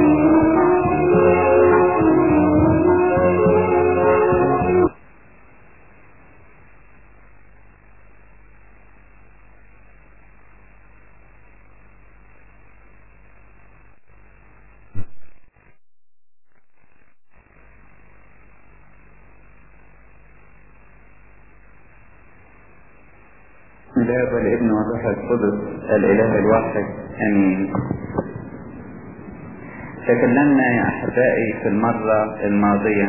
الاب والابن والروح القدس الاله الواحد امين تكلمنا يا احبائي في المره الماضيه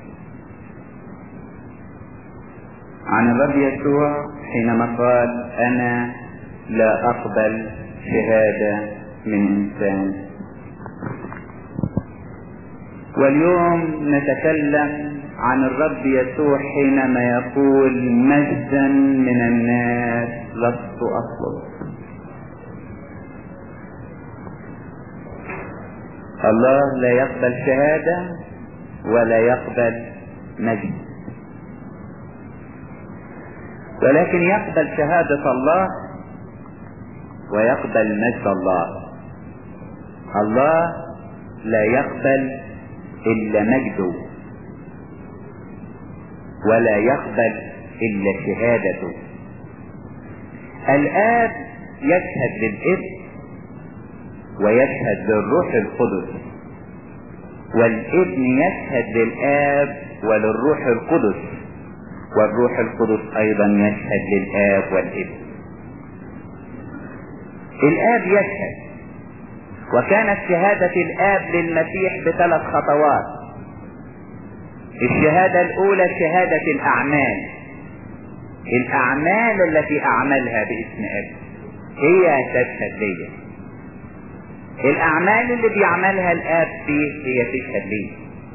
عن الرب يسوع حينما قال انا لا اقبل شهاده من انسان واليوم نتكلم عن الرب يسوع حينما يقول مجدا من الناس لست اطلب الله لا يقبل شهاده ولا يقبل مجد ولكن يقبل شهاده الله ويقبل مجد الله الله لا يقبل الا مجده ولا يقبل الا شهادته الاب يشهد للابن ويشهد للروح القدس والابن يشهد للآب وللروح القدس والروح القدس أيضا يشهد للآب والابن الآب يشهد وكانت شهادة الآب للمسيح بثلاث خطوات الشهادة الأولى شهادة الأعمال الأعمال التي أعملها باسم أبي هي تشهد لي الأعمال اللي بيعملها الآب فيه هي تشهد لي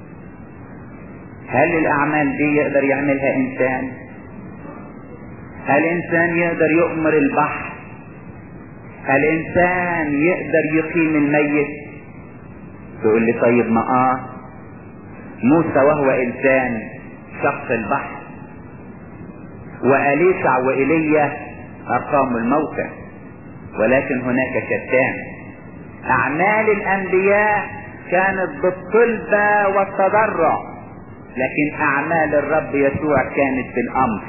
هل الأعمال دي يقدر يعملها إنسان؟ هل إنسان يقدر يؤمر البحر؟ هل إنسان يقدر يقيم الميت؟ تقول لي طيب ما آه موسى وهو إنسان شق البحر وأليشع وإيليا أقاموا الموتى ولكن هناك شتان أعمال الأنبياء كانت بالطلبة والتضرع لكن أعمال الرب يسوع كانت بالأمر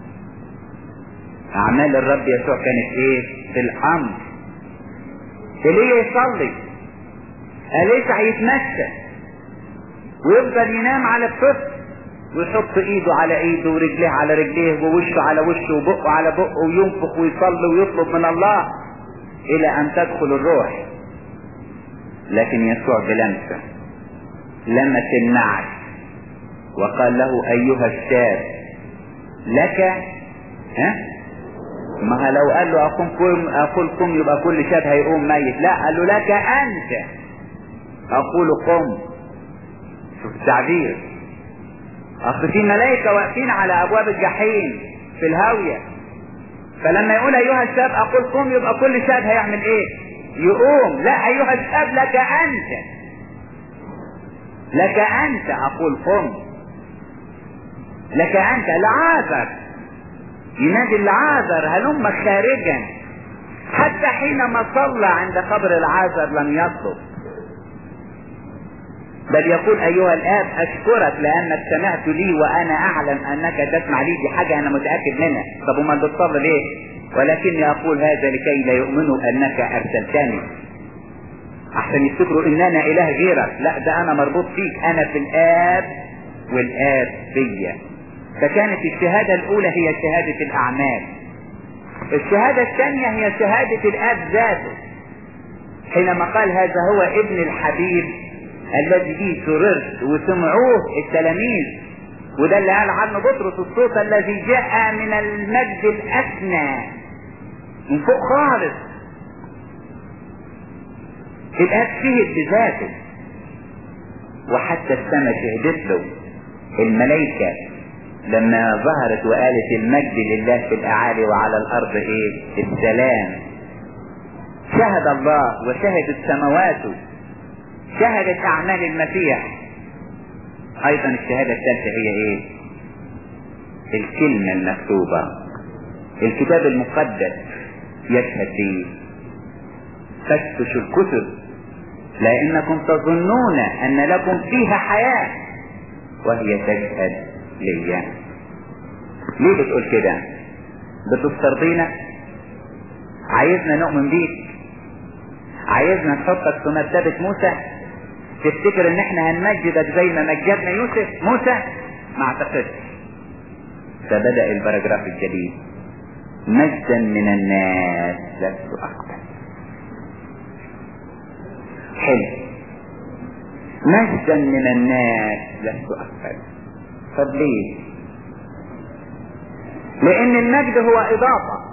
أعمال الرب يسوع كانت إيه؟ بالأمر إيليا يصلي أليشع يتمشى ويفضل ينام على الطفل ويحط ايده على ايده ورجليه على رجليه ووشه على وشه وبقه على بقه وينفخ ويصلي ويطلب من الله الى ان تدخل الروح لكن يسوع بلمسه لمس النعش وقال له ايها الشاب لك ها ما لو قال له اقوم قم اقول قم يبقى كل شاب هيقوم ميت لا قال له لك انت اقول قم شوف التعبير اصل في ملائكه واقفين على ابواب الجحيم في الهاويه فلما يقول ايها الشاب اقول قم يبقى كل شاب هيعمل ايه يقوم لا ايها الشاب لك انت لك انت اقول قم لك انت لعازر ينادي العازر هلم خارجا حتى حينما صلى عند قبر العازر لم يطلب بل يقول ايها الاب اشكرك لانك سمعت لي وانا اعلم انك تسمع لي دي حاجه انا متاكد منها طب وما بتصلي ليه ولكني اقول هذا لكي لا يؤمنوا انك ارسلتني احسن يفتكروا ان انا اله غيرك لا ده انا مربوط فيك انا في الاب والاب فيا فكانت الشهادة الاولى هي شهادة الاعمال الشهادة الثانية هي شهادة الاب ذاته حينما قال هذا هو ابن الحبيب الذي به سررت وسمعوه التلاميذ وده اللي قال عنه بطرس الصوت الذي جاء من المجد الأسنى من فوق خالص الآب شهد بذاته وحتى السماء شهدت له الملائكة لما ظهرت وقالت المجد لله في الأعالي وعلى الأرض إيه السلام شهد الله وشهد السماوات شهدت أعمال المسيح أيضا الشهادة الثالثة هي إيه؟ الكلمة المكتوبة الكتاب المقدس يشهد به فتشوا الكتب لأنكم تظنون أن لكم فيها حياة وهي تشهد لي ليه بتقول كده؟ بتسترضينا؟ عايزنا نؤمن بيك؟ عايزنا نحطك في مرتبة موسى؟ تفتكر ان احنا هنمجدك زي ما مجدنا يوسف موسى ما اعتقدش فبدأ البراجراف الجديد مجدا من الناس لست اقبل حلو مجدا من الناس لست اقبل طب ليه لان المجد هو اضافة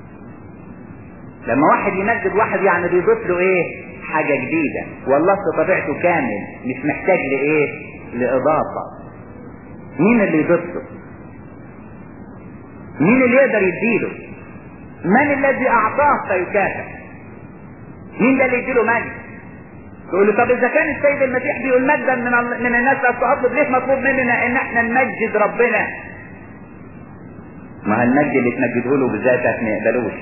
لما واحد يمجد واحد يعني بيضيف له ايه حاجة جديدة والله في طبيعته كامل مش محتاج لإيه لإضافة مين اللي يضيفه مين اللي يقدر يديله من الذي أعطاه فيكافئ مين ده اللي يديله مجد تقول له طب إذا كان السيد المسيح بيقول مجدا من, من الناس لا أطلب ليه مطلوب مننا إن احنا نمجد ربنا ما المجد اللي تمجده له بذاتك ما يقبلوش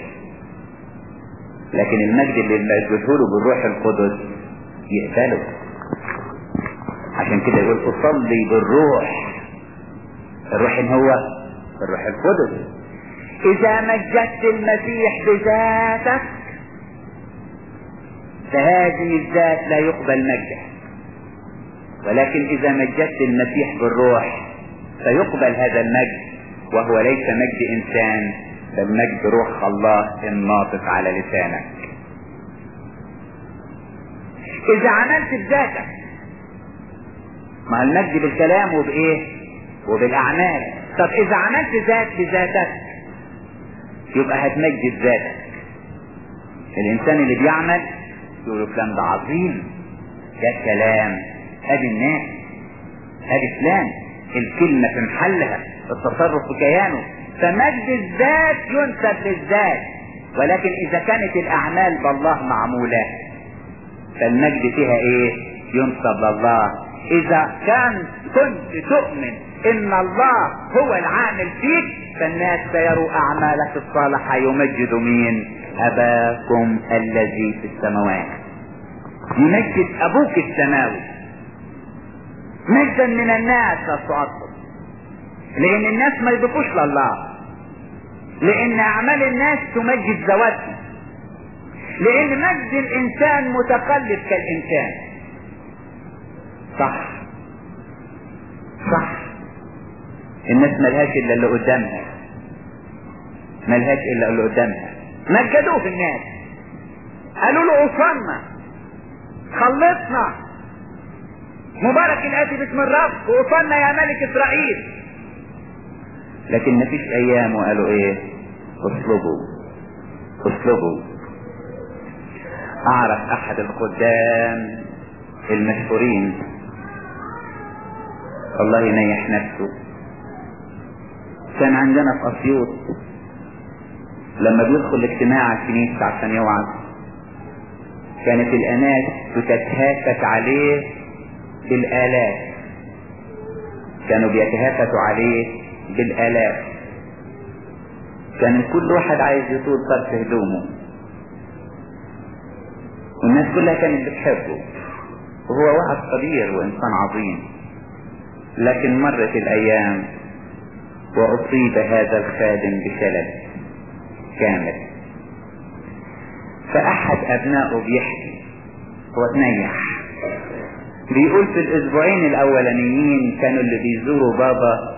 لكن المجد اللي مجده له بالروح القدس يقبله عشان كده يقول اصلي بالروح الروح هو الروح القدس اذا مجدت المسيح بذاتك فهذه الذات لا يقبل مجدها ولكن إذا مجدت المسيح بالروح فيقبل هذا المجد وهو ليس مجد إنسان بل مجد روح الله الناطق على لسانك إذا عملت بذاتك مع المجد بالكلام وبإيه وبالأعمال طب إذا عملت ذات بذاتك يبقى هتمجد ذاتك الإنسان اللي بيعمل يقول فلان ده عظيم ده كلام ادي الناس ادي فلان الكلمة في محلها التصرف في كيانه فمجد الذات ينسب للذات ولكن اذا كانت الاعمال بالله معمولة فالمجد فيها ايه ينسب لله اذا كان كنت تؤمن ان الله هو العامل فيك فالناس سيروا اعمالك الصالحة يمجد مين اباكم الذي في السماوات يمجد ابوك السماوي مجدا من الناس تصعدهم لان الناس ما يضيفوش لله لان اعمال الناس تمجد ذواتهم لان مجد الانسان متقلب كالانسان صح صح الناس ملهاش الا اللي قدامها ملهاش الا اللي قدامها مجدوه الناس قالوا له وصلنا خلصنا مبارك الاتي باسم الرب وصلنا يا ملك اسرائيل لكن مفيش ايام وقالوا ايه اطلبوا اطلبوا اعرف احد الخدام المشهورين الله ينيح نفسه كان عندنا في اسيوط لما بيدخل اجتماع الكنيسة عشان يوعظ كانت الاناس بتتهافت عليه بالالاف كانوا بيتهافتوا عليه بالالاف كان كل واحد عايز يطول طرف هدومه والناس كلها كانت بتحبه وهو واحد صغير وانسان عظيم لكن مرت الايام واصيب هذا الخادم بشلل كامل فاحد ابنائه بيحكي هو تنيح بيقول في الاسبوعين الاولانيين كانوا اللي بيزوروا بابا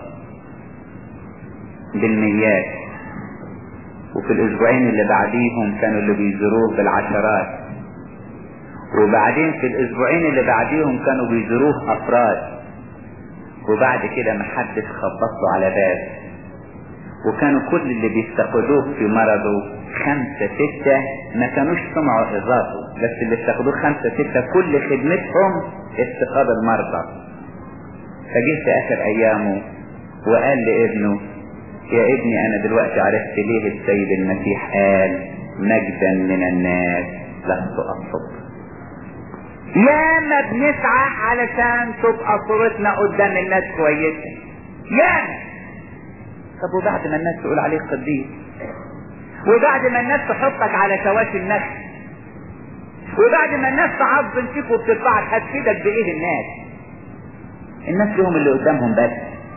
بالميات وفي الاسبوعين اللي بعديهم كانوا اللي بيزوروه بالعشرات وبعدين في الاسبوعين اللي بعديهم كانوا بيزوروه افراد وبعد كده محدش خبط له على باب وكانوا كل اللي بيفتقدوه في مرضه خمسة ستة ما كانوش سمعوا إضافه بس اللي افتقدوه خمسة ستة كل خدمتهم افتقاد المرضى فجه في آخر أيامه وقال لابنه يا ابني أنا دلوقتي عرفت ليه السيد المسيح قال مجدا من الناس لست أطلب يا ما بنسعى علشان تبقى صورتنا قدام الناس كويسة يا طب وبعد ما الناس تقول عليك قديس وبعد ما الناس تحطك على شواشي النفس وبعد ما الناس تعظم فيك وبترفعك هتفيدك بايه الناس الناس لهم اللي قدامهم بس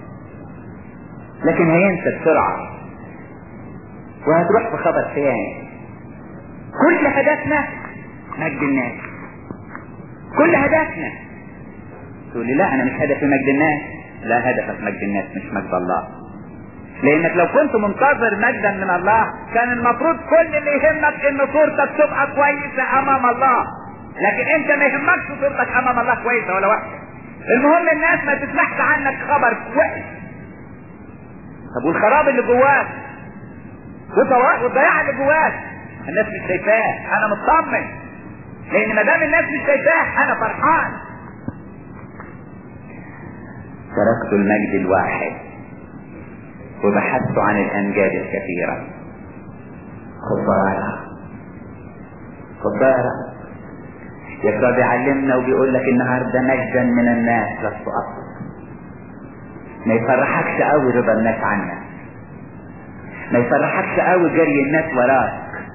لكن هينسى بسرعة وهتروح في خبر ثاني كل هدفنا مجد الناس كل هدفنا تقول لي لا انا مش هدفي مجد الناس لا هدفك مجد الناس مش مجد الله لانك لو كنت منتظر مجدا من الله كان المفروض كل اللي يهمك ان صورتك تبقى كويسة امام الله لكن انت ما يهمكش صورتك امام الله كويسة ولا وحشة المهم الناس ما تسمعش عنك خبر وحش طب والخراب اللي جواك والضياع اللي جواك الناس مش شايفاه انا مطمن لان ما دام الناس مش شايفاه انا فرحان تركت المجد الواحد وبحثت عن الامجاد الكثيرة خسارة خسارة يسوع بيعلمنا وبيقول لك النهاردة مجدا من الناس لست اصلا ما يفرحكش قوي رضا الناس عنك ما يفرحكش قوي جري الناس وراك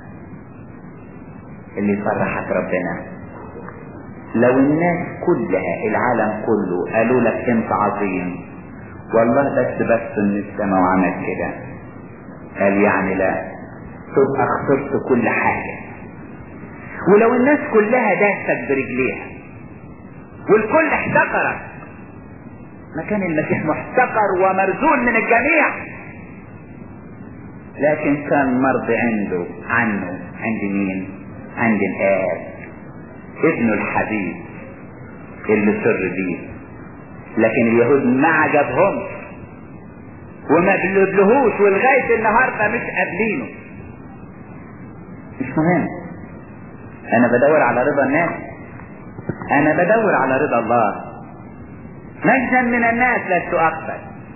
اللي يفرحك ربنا لو الناس كلها العالم كله قالوا لك انت عظيم والله بس بس من السماء وعمل كده قال يعني لا تبقى خسرت كل حاجة ولو الناس كلها داست برجليها والكل احتقرك ما كان المسيح محتقر ومرزول من الجميع لكن كان مرضي عنده عنه عند مين عند الآب ابنه الحبيب اللي سر بيه لكن اليهود ما عجبهمش وما بلهوش ولغاية النهاردة مش قابلينه مش مهم انا بدور على رضا الناس انا بدور على رضا الله مجدا من الناس لست اكثر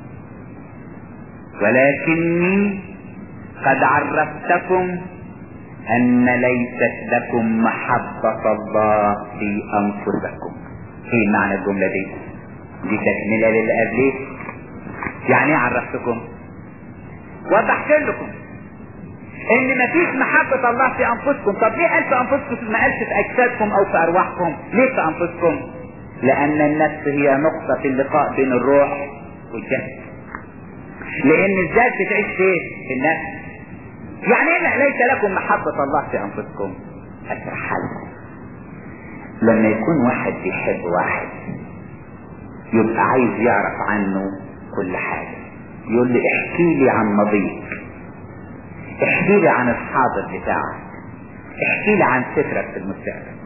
ولكني قد عرفتكم ان ليست لكم محبة الله في انفسكم ايه معنى الجملة دي دي تكملة للي قبليه يعني ايه عرفتكم وضحت لكم ان مفيش محبة الله في انفسكم طب ليه قال في انفسكم ما قالش في اجسادكم او في ارواحكم ليه في انفسكم لان النفس هي نقطة في اللقاء بين الروح والجسد لان الذات بتعيش فين في النفس يعني ايه ليس لكم محبة الله في انفسكم اشرح لكم لما يكون واحد بيحب واحد يبقى عايز يعرف عنه كل حاجة يقول لي احكي لي عن ماضيك احكي لي عن الحاضر بتاعك احكي لي عن فكرك في المستقبل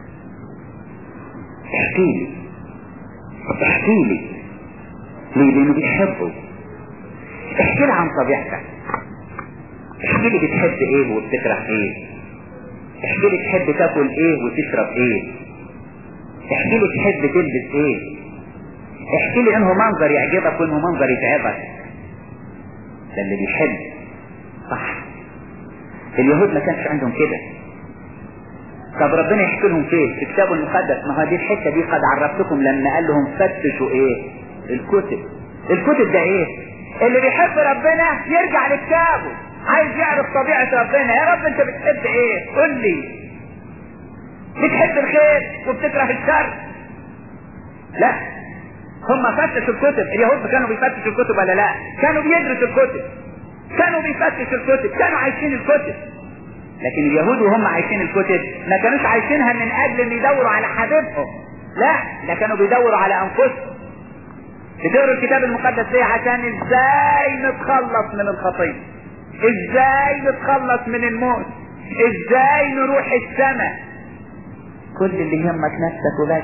احكي لي احكي لي ليه لانه بيحبه احكي لي عن طبيعتك احكي لي بتحب ايه وبتكره ايه احكي لي تحب تاكل ايه وتشرب ايه احكي لي تحب تلبس ايه احكي لي انه منظر يعجبك وانه منظر يتعبك ده اللي بيحب صح اليهود ما كانش عندهم كده طب ربنا يحكي لهم فين في كتابه المقدس ما هو دي الحته دي قد عرفتكم لما قال لهم فتشوا ايه الكتب الكتب ده ايه اللي بيحب ربنا يرجع لكتابه عايز يعرف طبيعة ربنا يا رب انت بتحب ايه قل لي بتحب الخير وبتكره الشر لا هم فتشوا الكتب اليهود كانوا بيفتشوا الكتب ولا لا كانوا بيدرسوا الكتب كانوا بيفتشوا الكتب كانوا عايشين الكتب لكن اليهود وهم عايشين الكتب ما كانوش عايشينها من اجل ان يدوروا على حبيبهم لا ده كانوا بيدوروا على انفسهم بتقروا الكتاب المقدس ليه عشان ازاي نتخلص من الخطيه ازاي نتخلص من الموت ازاي نروح السماء كل اللي يهمك نفسك وبس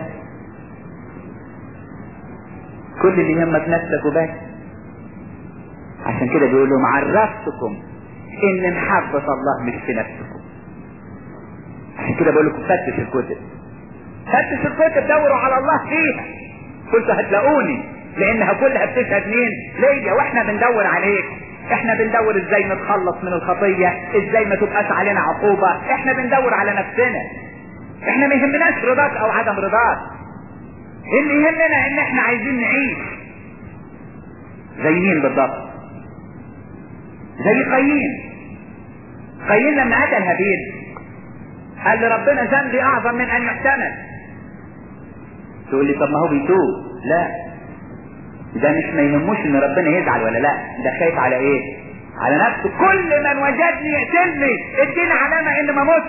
كل اللي يهمك نفسك وبس عشان كده بيقول لهم عرفتكم ان محبة الله مش في نفسكم عشان كده بقول لكم فتش الكتب فتش الكتب دوروا على الله فيها قلت هتلاقوني لانها كلها بتشهد مين ليا واحنا بندور عليك احنا بندور ازاي نتخلص من الخطية ازاي ما تبقاش علينا عقوبة احنا بندور على نفسنا احنا ما يهمناش رضاك او عدم رضاك اللي يهمنا ان احنا عايزين نعيش زي مين بالضبط زي قايين قايين لما قتل هابيل قال لربنا ذنبي اعظم من ان يحتمل تقول لي طب ما هو بيتوب لا ده مش ما يهموش ان ربنا يزعل ولا لا ده خايف على ايه على نفسه كل من وجدني يقتلني اديني علامة ان ما موتش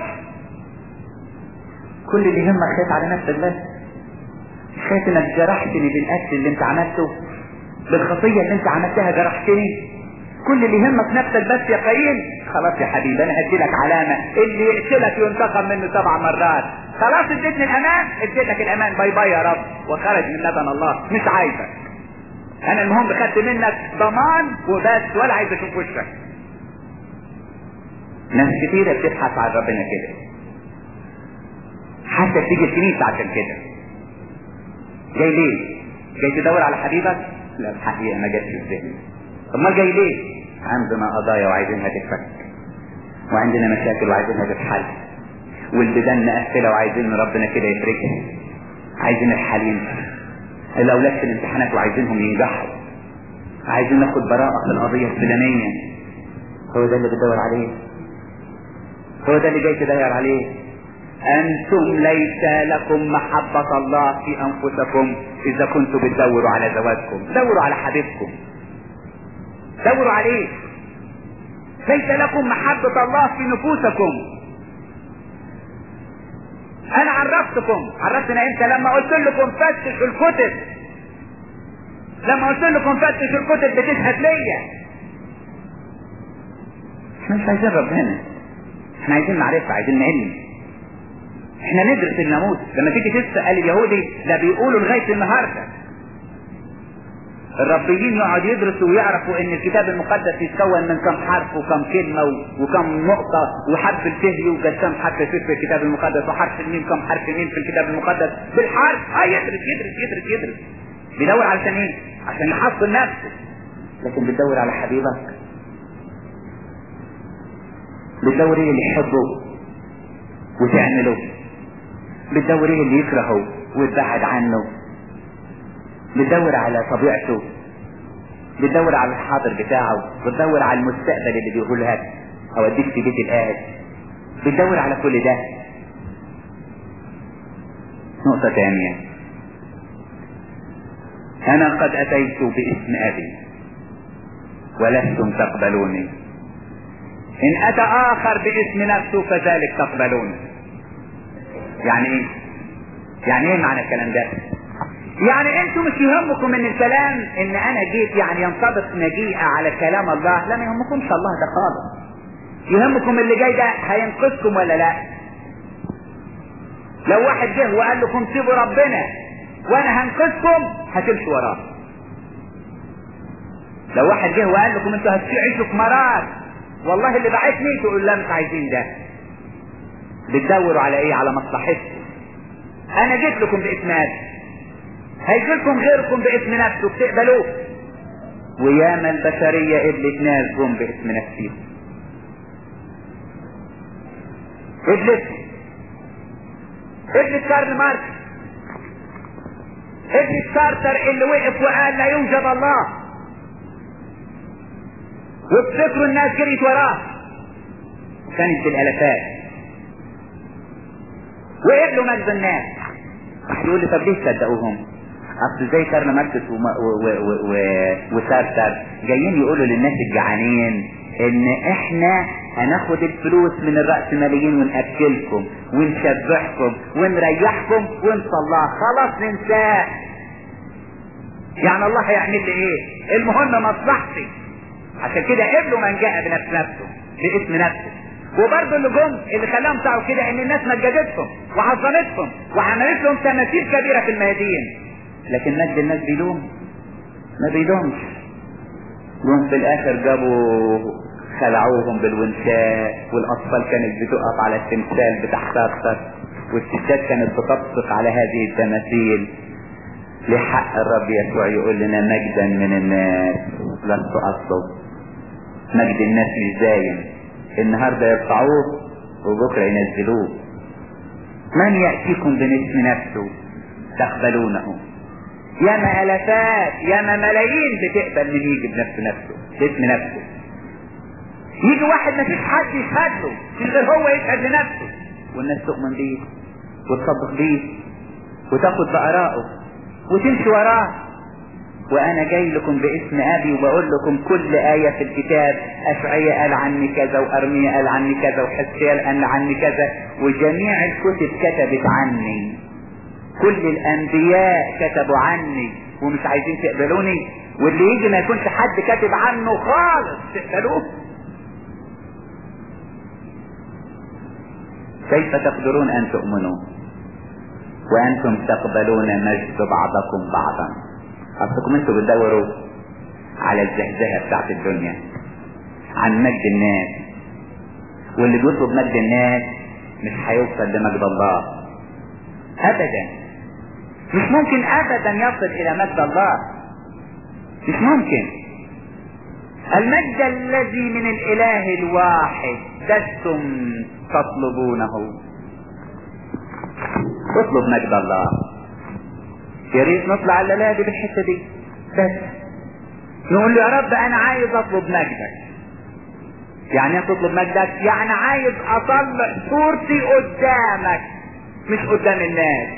كل اللي يهمك خايف على نفسك بس مش خايف انك جرحتني بالاكل اللي انت عملته بالخطية اللي انت عملتها جرحتني كل اللي يهمك نفسك بس يا قايين خلاص يا حبيبي انا هدي لك علامة اللي يقتلك ينتقم منه سبع مرات خلاص اديتني الامان اديتك الامان باي باي يا رب وخرج من لبن الله مش عايزك انا المهم خدت منك ضمان وبس ولا عايز اشوف وشك ناس كتيرة بتبحث عن ربنا كده حتى تيجي الكنيسة عشان كده جاي ليه جاي تدور على حبيبك لا الحقيقة ما جاتش في ذهني طب ما جاي ليه عندنا قضايا وعايزينها تتفك وعندنا مشاكل وعايزينها تتحل والبدن مقفلة وعايزين ربنا كده يفرجها عايزين الحليم الاولاد في الامتحانات وعايزينهم ينجحوا عايزين ناخد براءة في القضية الفلانية هو ده اللي بتدور عليه هو ده اللي جاي تدور عليه انتم ليس لكم محبة الله في انفسكم اذا كنتم بتدوروا على زواجكم دوروا على حبيبكم دوروا عليه ليس لكم محبة الله في نفوسكم انا عرفتكم عرفتنا امتى لما قلت لكم فتشوا الكتب لما قلت لكم فتشوا الكتب بتشهد ليا احنا مش عايزين ربنا احنا عايزين معرفة عايزين علم احنا ندرس الناموس لما تيجي تسأل اليهودي ده بيقولوا لغاية النهاردة الربيين يقعدوا يدرسوا ويعرفوا ان الكتاب المقدس يتكون من كم حرف وكم كلمة وكم نقطة وحرف الف يوجد كم حرف في في الكتاب المقدس وحرف الميم كم حرف ميم في الكتاب المقدس بالحرف اه يدرس يدرس يدرس يدرس بيدور علشان ايه؟ عشان يحصن نفسه لكن بتدور على حبيبك بتدور ايه اللي يحبه وتعمله بتدور ايه اللي يكرهه وتبعد عنه بتدور على طبيعته بتدور على الحاضر بتاعه بتدور على المستقبل اللي بيقوله لك اوديك في بيت الآهل بتدور على كل ده نقطة ثانية أنا قد أتيت باسم أبي ولستم تقبلوني إن أتى آخر باسم نفسه فذلك تقبلون يعني إيه؟ يعني إيه معنى الكلام ده؟ يعني انتوا مش يهمكم ان الكلام ان انا جيت يعني ينطبق مجيئة على كلام الله لا ما يهمكمش الله ده خالص يهمكم اللي جاي ده هينقذكم ولا لا لو واحد جه وقال لكم سيبوا ربنا وانا هنقذكم هتمشوا وراه لو واحد جه وقال لكم انتوا هتعيشوا في مرار والله اللي بعتني تقول لا مش عايزين ده بتدوروا على ايه على مصلحتكم انا جيت لكم باسم ابي هيجي لكم غيركم باسم نفسه بتقبلوه وياما البشرية قبلت ناس جم باسم نفسهم قبلت قبلت كارل ماركس قبلت كارتر اللي وقف وقال لا يوجد الله وبفكروا الناس جريت وراه كانت بالالافات وقبلوا مجد الناس واحد يقول لي طب ليه تصدقوهم اصل زي كارل ماركس وسارتر جايين يقولوا للناس الجعانين ان احنا هناخد الفلوس من الرأسماليين ونأكلكم ونشبعكم ونريحكم ونسى الله خلاص ننساه يعني الله هيعمل لي ايه المهم مصلحتي عشان كده قبلوا من جاء بنفس نفسه باسم نفسه وبرضه اللي جم اللي خلاهم سعوا كده ان الناس مجدتهم وعظمتهم وعملت لهم تماثيل كبيره في الميادين لكن مجد الناس بيلوم ما بيلومش جم في الاخر جابوا خلعوهم بالونشاء والاطفال كانت بتقف على التمثال بتاع سارتر والستات كانت بتبصق على هذه التماثيل لحق الرب يسوع يقول لنا مجدا من الناس لست اطلب مجد الناس مش دايم النهارده يرفعوه وبكره ينزلوه من ياتيكم باسم نفسه تقبلونه ياما الافات ياما ملايين بتقبل من يجي بنفس نفسه باسم نفسه يجي واحد ما فيش حد يشهد له من غير هو يشهد لنفسه والناس تؤمن بيه وتصدق بيه وتاخد بآرائه وتمشي وراه وانا جاي لكم باسم ابي وبقول لكم كل آية في الكتاب اشعياء قال عني كذا وارميا قال عني كذا وحسيال قال عني كذا وجميع الكتب كتبت عني كل الانبياء كتبوا عني ومش عايزين تقبلوني واللي يجي ما يكونش حد كاتب عنه خالص تقبلوه كيف تقدرون ان تؤمنوا وانتم تقبلون مجد بعضكم بعضا اصلكم انتوا بتدوروا على الزهزهة بتاعت الدنيا عن مجد الناس واللي بيطلب مجد الناس مش هيوصل لمجد الله ابدا مش ممكن ابدا يصل الى مجد الله مش ممكن المجد الذي من الاله الواحد لستم تطلبونه اطلب مجد الله يا ريت نطلع الليله دي بالحته دي بس نقول له يا رب انا عايز اطلب مجدك يعني ايه تطلب مجدك يعني عايز اطلع صورتي قدامك مش قدام الناس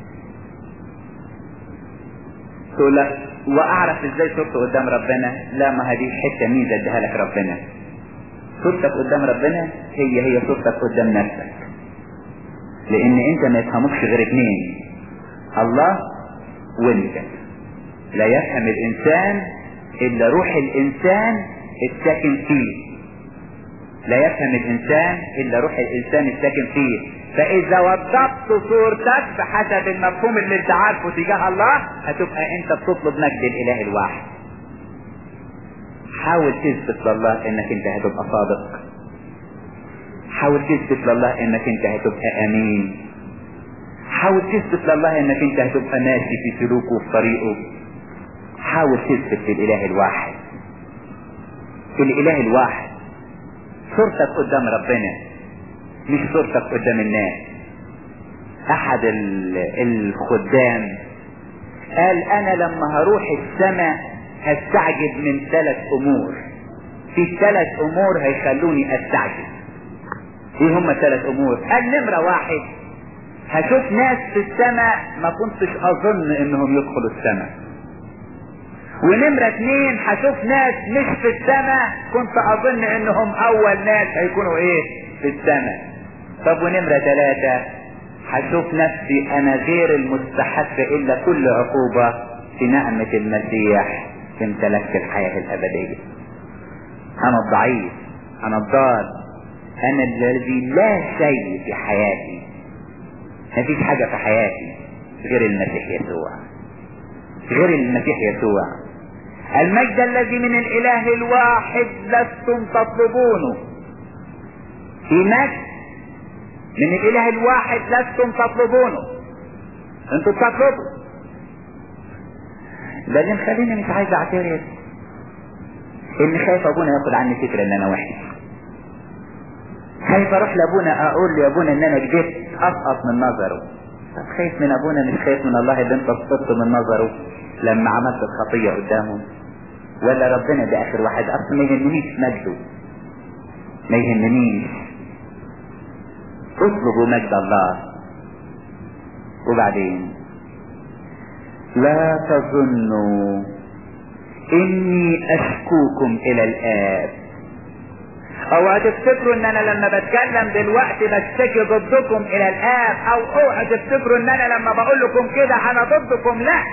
تقول لك واعرف ازاي صورتي قدام ربنا لا ما هذه حته ميزه اديها لك ربنا صورتك قدام ربنا هي هي صورتك قدام نفسك لان انت ما يفهمكش غير اتنين الله وانت لا يفهم الانسان الا روح الانسان الساكن فيه لا يفهم الانسان الا روح الانسان الساكن فيه فاذا وضبت صورتك بحسب المفهوم اللي انت عارفه تجاه الله هتبقى انت بتطلب مجد الاله الواحد حاول تثبت لله انك انت هتبقى صادق حاول تثبت لله انك انت هتبقى امين حاول تثبت لله انك انت هتبقى ماشي في سلوكه وفي طريقه حاول تثبت في الاله الواحد في الاله الواحد صورتك قدام ربنا مش صورتك قدام الناس احد الخدام قال انا لما هروح السماء هستعجب من ثلاث امور في ثلاث امور هيخلوني استعجب ايه هم ثلاث امور قال نمرة واحد هشوف ناس في السماء ما كنتش اظن انهم يدخلوا السماء ونمرة اتنين هشوف ناس مش في السماء كنت اظن انهم اول ناس هيكونوا ايه في السماء طب ونمرة ثلاثة هشوف نفسي انا غير المستحق الا كل عقوبة في نعمة المسيح في امتلكت الحياة الابدية انا الضعيف انا الضال انا الذي لا شيء في حياتي مفيش حاجة في حياتي غير المسيح يسوع غير المسيح يسوع المجد الذي من الاله الواحد لستم تطلبونه في مجد من الاله الواحد لستم تطلبونه انتوا بتطلبوا ده اللي مخليني مش عايز اعترف ان خايف ابونا ياخد عني فكرة ان انا وحش خايف اروح لابونا اقول لابونا ان انا كدبت اسقط من نظره طب خايف من ابونا مش خايف من الله اللي انت سقطت من نظره لما عملت الخطية قدامه ولا ربنا ده اخر واحد اصلا ما يهمنيش مجده ما يهمنيش اطلبوا مجد الله وبعدين لا تظنوا اني اشكوكم الى الاب اوعى تفتكروا ان انا لما بتكلم دلوقتي بشتكي ضدكم الى الاب او اوعى تفتكروا ان انا لما بقول لكم كده انا ضدكم لا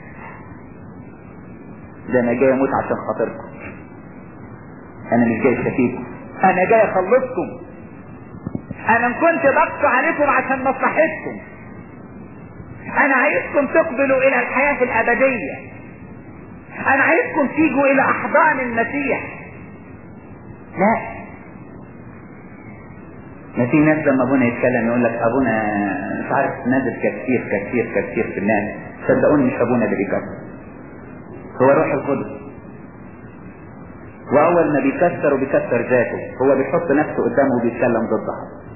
ده انا جاي اموت عشان خاطركم انا مش جاي اشتكيكم انا جاي اخلصكم انا كنت بقسو عليكم عشان مصلحتكم انا عايزكم تقبلوا الى الحياة الابدية انا عايزكم تيجوا الى احضان المسيح لا ما في ناس لما ابونا يتكلم يقول لك ابونا مش عارف نازل كتير كتير كتير في الناس صدقوني مش ابونا اللي بيكسر هو روح القدس واول ما بيكسر وبيكسر ذاته هو بيحط نفسه قدامه وبيتكلم ضدها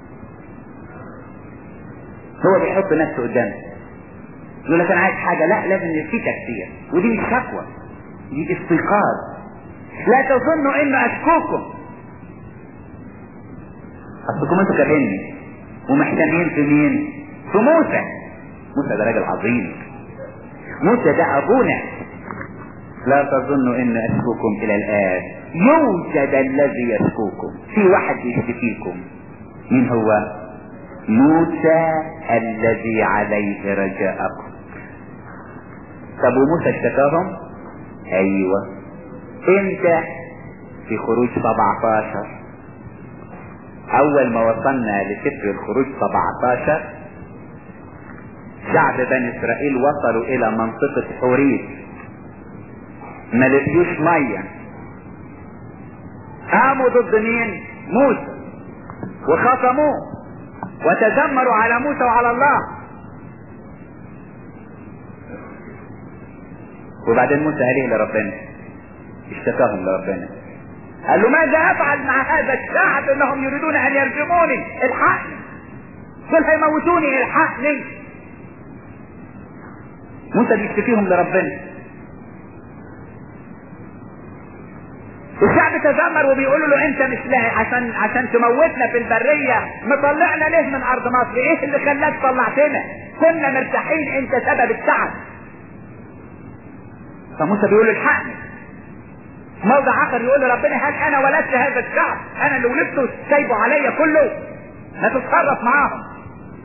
هو بيحط نفسه قدامه يقول لك انا عايز حاجه لا لازم في تكسير ودي مش شكوى دي استيقاظ لا تظنوا ان اشكوكم اصلكم انتوا كارهيني ومحتمين في مين في موسى موسى ده راجل عظيم موسى ده ابونا لا تظنوا ان اشكوكم الى الان يوجد الذي يشكوكم في واحد يشتكيكم مين هو موسى الذي عليه رجاءكم طب وموسى اشتكاهم ايوه امتى في خروج 17 اول ما وصلنا لسفر الخروج 17 شعب بني اسرائيل وصلوا الى منطقة حوريت ما لقيوش مية قاموا ضد مين موسى وخصموه وتذمروا على موسى وعلى الله وبعدين موسى قال ايه لربنا اشتكاهم لربنا قال له ماذا افعل مع هذا الشعب انهم يريدون ان يرجموني الحقني دول هيموتوني الحقني موسى بيشتكيهم لربنا الشعب تذمر وبيقولوا له انت مش لاهي عشان عشان تموتنا في البريه مطلعنا ليه من ارض مصر ايه اللي خلاك طلعتنا كنا مرتاحين انت سبب التعب فموسى بيقول الحقني موضع اخر يقول ربنا هل انا ولدت هذا الشعب انا اللي ولدته سايبه عليا كله ما تتصرف معاهم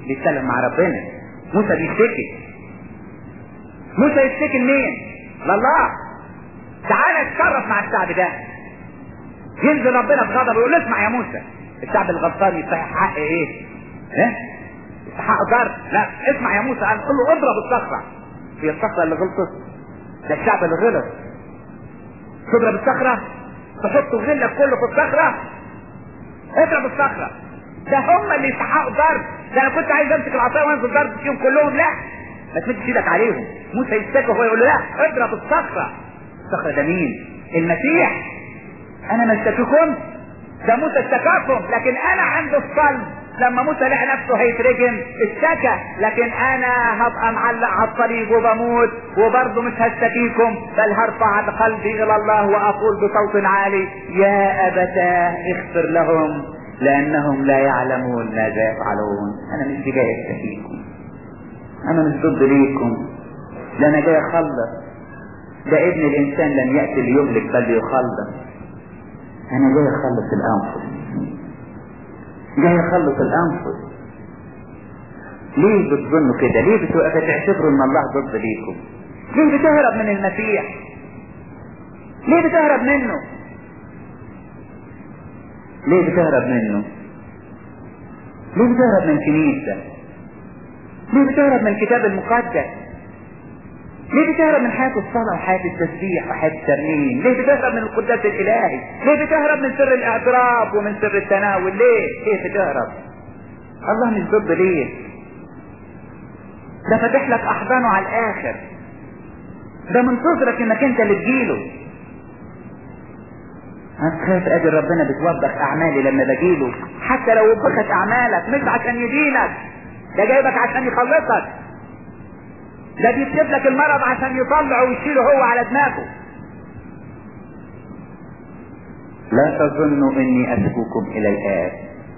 بيتكلم مع ربنا موسى بيشتكي موسى يشتكي لمين لله تعالى اتشرف مع الشعب ده ينزل ربنا بغضب ويقول له اسمع يا موسى الشعب الغلطان يستحق حق ايه ها يستحق ضرب لا اسمع يا موسى قال قل له اضرب الصخره هي الصخره اللي غلطت ده الشعب اللي غلط تضرب الصخره تحط غلك كله في الصخره اضرب الصخره ده هم اللي يستحقوا ضرب ده انا كنت عايز امسك العصايه وانزل ضرب فيهم كلهم لا ما تمدش ايدك عليهم موسى يشتكي وهو يقول له لا اضرب الصخره الصخره ده مين المسيح انا ما اشتكيكم ده موسى اشتكاكم لكن انا عند الصلب لما موسى لقى نفسه هيترجم اشتكى لكن انا هبقى معلق على الصليب وبموت وبرضه مش هشتكيكم بل هرفع قلبي الى الله واقول بصوت عالي يا ابتاه اغفر لهم لانهم لا يعلمون ماذا يفعلون انا مش جاي اشتكيكم انا مش ضد ليكم ده انا جاي اخلص ده ابن الانسان لم ياتي ليهلك بل ليخلص انا جاي اخلص الانفس جاي اخلص الانفس ليه بتظنوا كده ليه بتعتبروا ان الله ضد ليكم ليه بتهرب من المسيح ليه بتهرب منه ليه بتهرب منه ليه بتهرب من كنيسة ليه بتهرب من الكتاب المقدس ليه بتهرب من حياة الصلاة وحياة التسبيح وحياة الترنيم ليه بتهرب من القداس الإلهي ليه بتهرب من سر الاعتراف ومن سر التناول ليه ليه بتهرب الله مش ضد ليه ده فاتح لك أحضانه على الآخر ده منتظرك انك انت اللي تجيله هتخاف اجل ربنا بتوبخ اعمالي لما بجيله حتى لو وبخت اعمالك مش عشان يدينك ده جايبك عشان يخلصك ده بيكتب لك المرض عشان يطلعه ويشيله هو على دماغه لا تظنوا اني اشكوكم الى الاب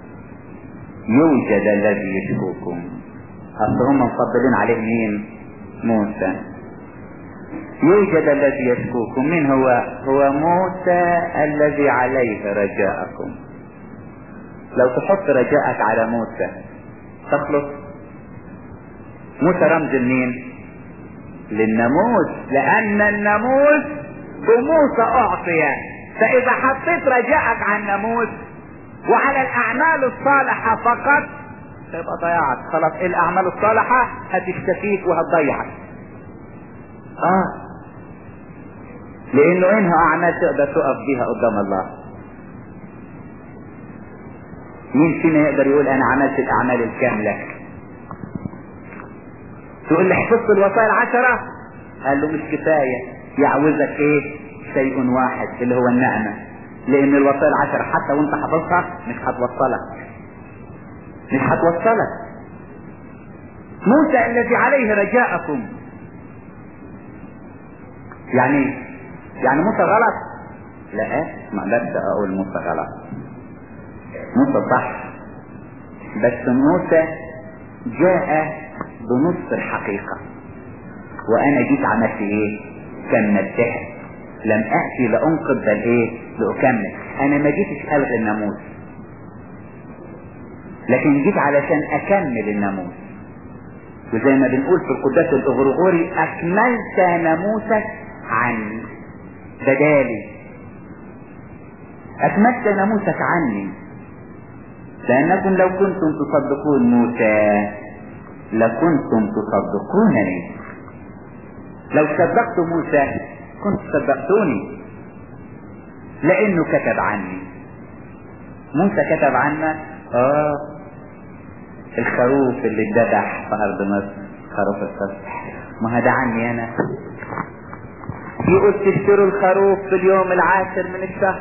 يوجد الذي يشكوكم اصل هم مفضلين عليه مين موسى يوجد الذي يشكوكم من هو هو موسى الذي عليه رجاءكم لو تحط رجاءك على موسى تخلص موسى رمز لمين للناموس لان الناموس بموسى اعطي فاذا حطيت رجاءك على الناموس وعلى الاعمال الصالحة فقط تبقى ضيعت خلاص الاعمال الصالحة هتشتكيك وهتضيعك اه لانه انها اعمال تقدر تقف بيها قدام الله مين فينا يقدر يقول انا عملت الاعمال الكاملة تقول لي حفظت الوصايا العشرة قال له مش كفاية يعوزك ايه شيء واحد اللي هو النعمة لان الوصايا العشرة حتى وانت حافظها مش هتوصلك مش هتوصلك موسى الذي عليه رجاءكم يعني يعني موسى غلط لا ما اقدرش اقول موسى غلط موسى صح بس موسى جاء بنص الحقيقة وانا جيت عملت ايه كملتها لم اتي لانقذ بل ايه لاكمل انا ما جيتش الغي الناموس لكن جيت علشان اكمل الناموس وزي ما بنقول في القداس الاغرغوري اكملت ناموسك عني بدالي اكملت ناموسك عني لانكم لو كنتم تصدقون موسى لكنتم تصدقونني لو صدقت موسى كنت صدقتوني لانه كتب عني موسى كتب عنا اه الخروف اللي اتذبح في ارض مصر خروف الصبح ما هذا عني انا يقول تشتروا الخروف في اليوم العاشر من الشهر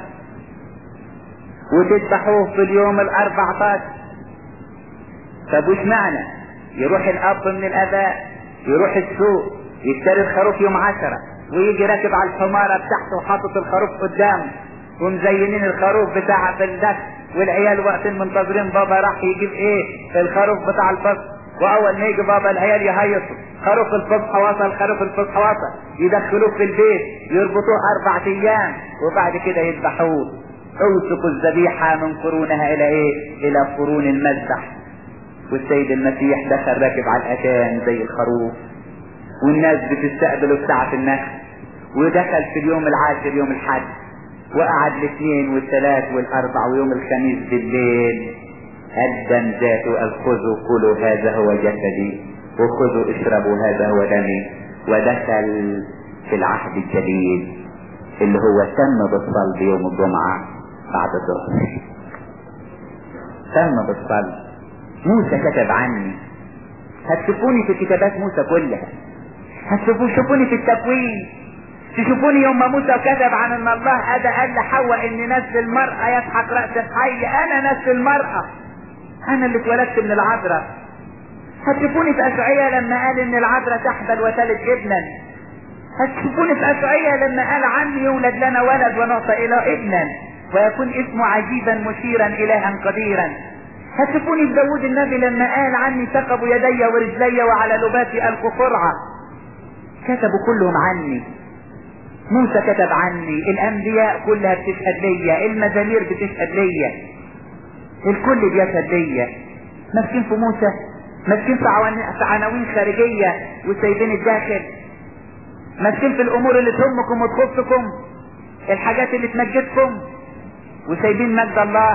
وتذبحوه في اليوم الاربعة طب وش معنى يروح الاب من الاباء يروح السوق يشتري الخروف يوم عشرة ويجي راكب على الحمارة بتاعته وحاطط الخروف قدامه ومزينين الخروف بتاع في الدك والعيال واقفين منتظرين بابا راح يجيب ايه الخروف بتاع الفصل واول ما يجي بابا العيال يهيصوا خروف الفصحى وصل خروف الفصحى وصل يدخلوه في البيت يربطوه اربع ايام وبعد كده يذبحوه اوسقوا الذبيحة من قرونها الى ايه الى قرون المذبح والسيد المسيح دخل راكب على الأتان زي الخروف والناس بتستقبله بساعة النخل ودخل في اليوم العاشر يوم الحد وقعد الاثنين والثلاث والاربع ويوم الخميس بالليل قدم ذاته قال خذوا كلوا هذا هو جسدي وخذوا اشربوا هذا هو دمي ودخل في العهد الجديد اللي هو تم بالصلب يوم الجمعة بعد الظهر تم بالصلب موسى كتب عني هتشوفوني في كتابات موسى كلها هتشوفوا شوفوني في التكوين تشوفوني يوم ما موسى كتب عن ان الله ادى قال لحواء ان نسل المرأة يسحق رأس الحي انا نسل المرأة انا اللي اتولدت من العذراء هتشوفوني في اشعية لما قال ان العذراء تحبل وتلد ابنا هتشوفوني في اشعية لما قال عني يولد لنا ولد ونعطى الى ابنا ويكون اسمه عجيبا مشيرا الها قديرا هتشوفوني في داود النبي لما قال عني ثقبوا يدي ورجلي وعلى لباسي القوا قرعة كتبوا كلهم عني موسى كتب عني الانبياء كلها بتشهد ليا المزامير بتشهد ليا الكل بيشهد ليا ماسكين في موسى ماسكين في, عوان... في عناوين خارجية وسايبين الداخل ماسكين في الامور اللي تهمكم وتخصكم الحاجات اللي تمجدكم وسايبين مجد الله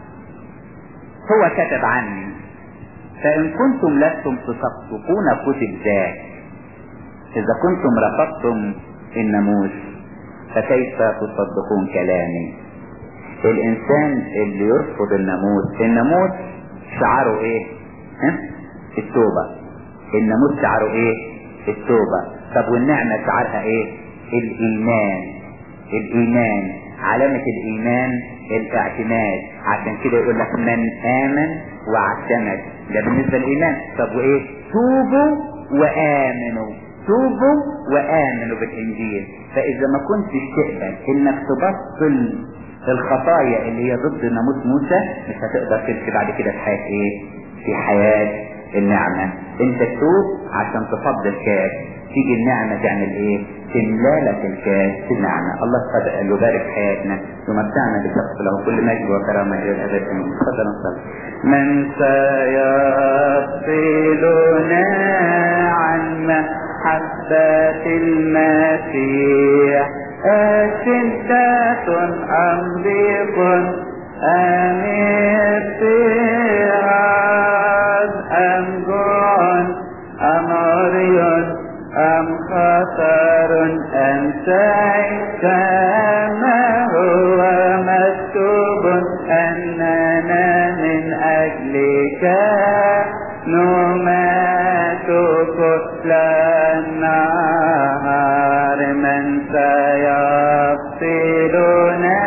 هو كتب عني فان كنتم لستم تصدقون كتب ذاك اذا كنتم رفضتم الناموس فكيف تصدقون كلامي الانسان اللي يرفض الناموس الناموس شعاره ايه ها؟ التوبة الناموس شعاره ايه التوبة طب والنعمة شعارها ايه الايمان الايمان علامة الايمان الاعتماد عشان كده يقول لك من امن واعتمد ده بالنسبة للايمان طب وايه توبوا وامنوا توبوا وامنوا بالانجيل فاذا ما كنتش تقبل انك تبطل الخطايا اللي هي ضد ناموس موسى مش هتقدر تمشي بعد كده في حياه ايه في حياه النعمه انت تتوب عشان تفضل كاس تيجي النعمه تعمل ايه تملالك الكاس النعمه الله قد يبارك حياتنا ومتعنا بشخص له كل مجد وكرامه الى الابد تفضل نصلي من سيفصلنا عن محبة المسيح أشدة أم ضيق أم اضطهاد أم جوع أم عري أم خطر أم سيف كما هو مكتوب أننا من أجلك نمات كل النهار من سيفصلنا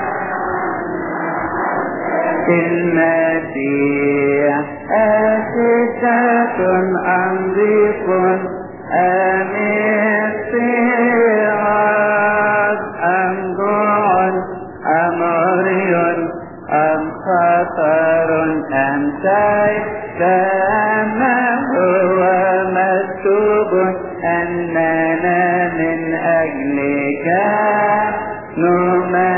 المسيح أشدة أم ضيق أم اضطهاد أم جوع أم عري أم خطر أم سيف كما هو مكتوب أننا من أجلك نمات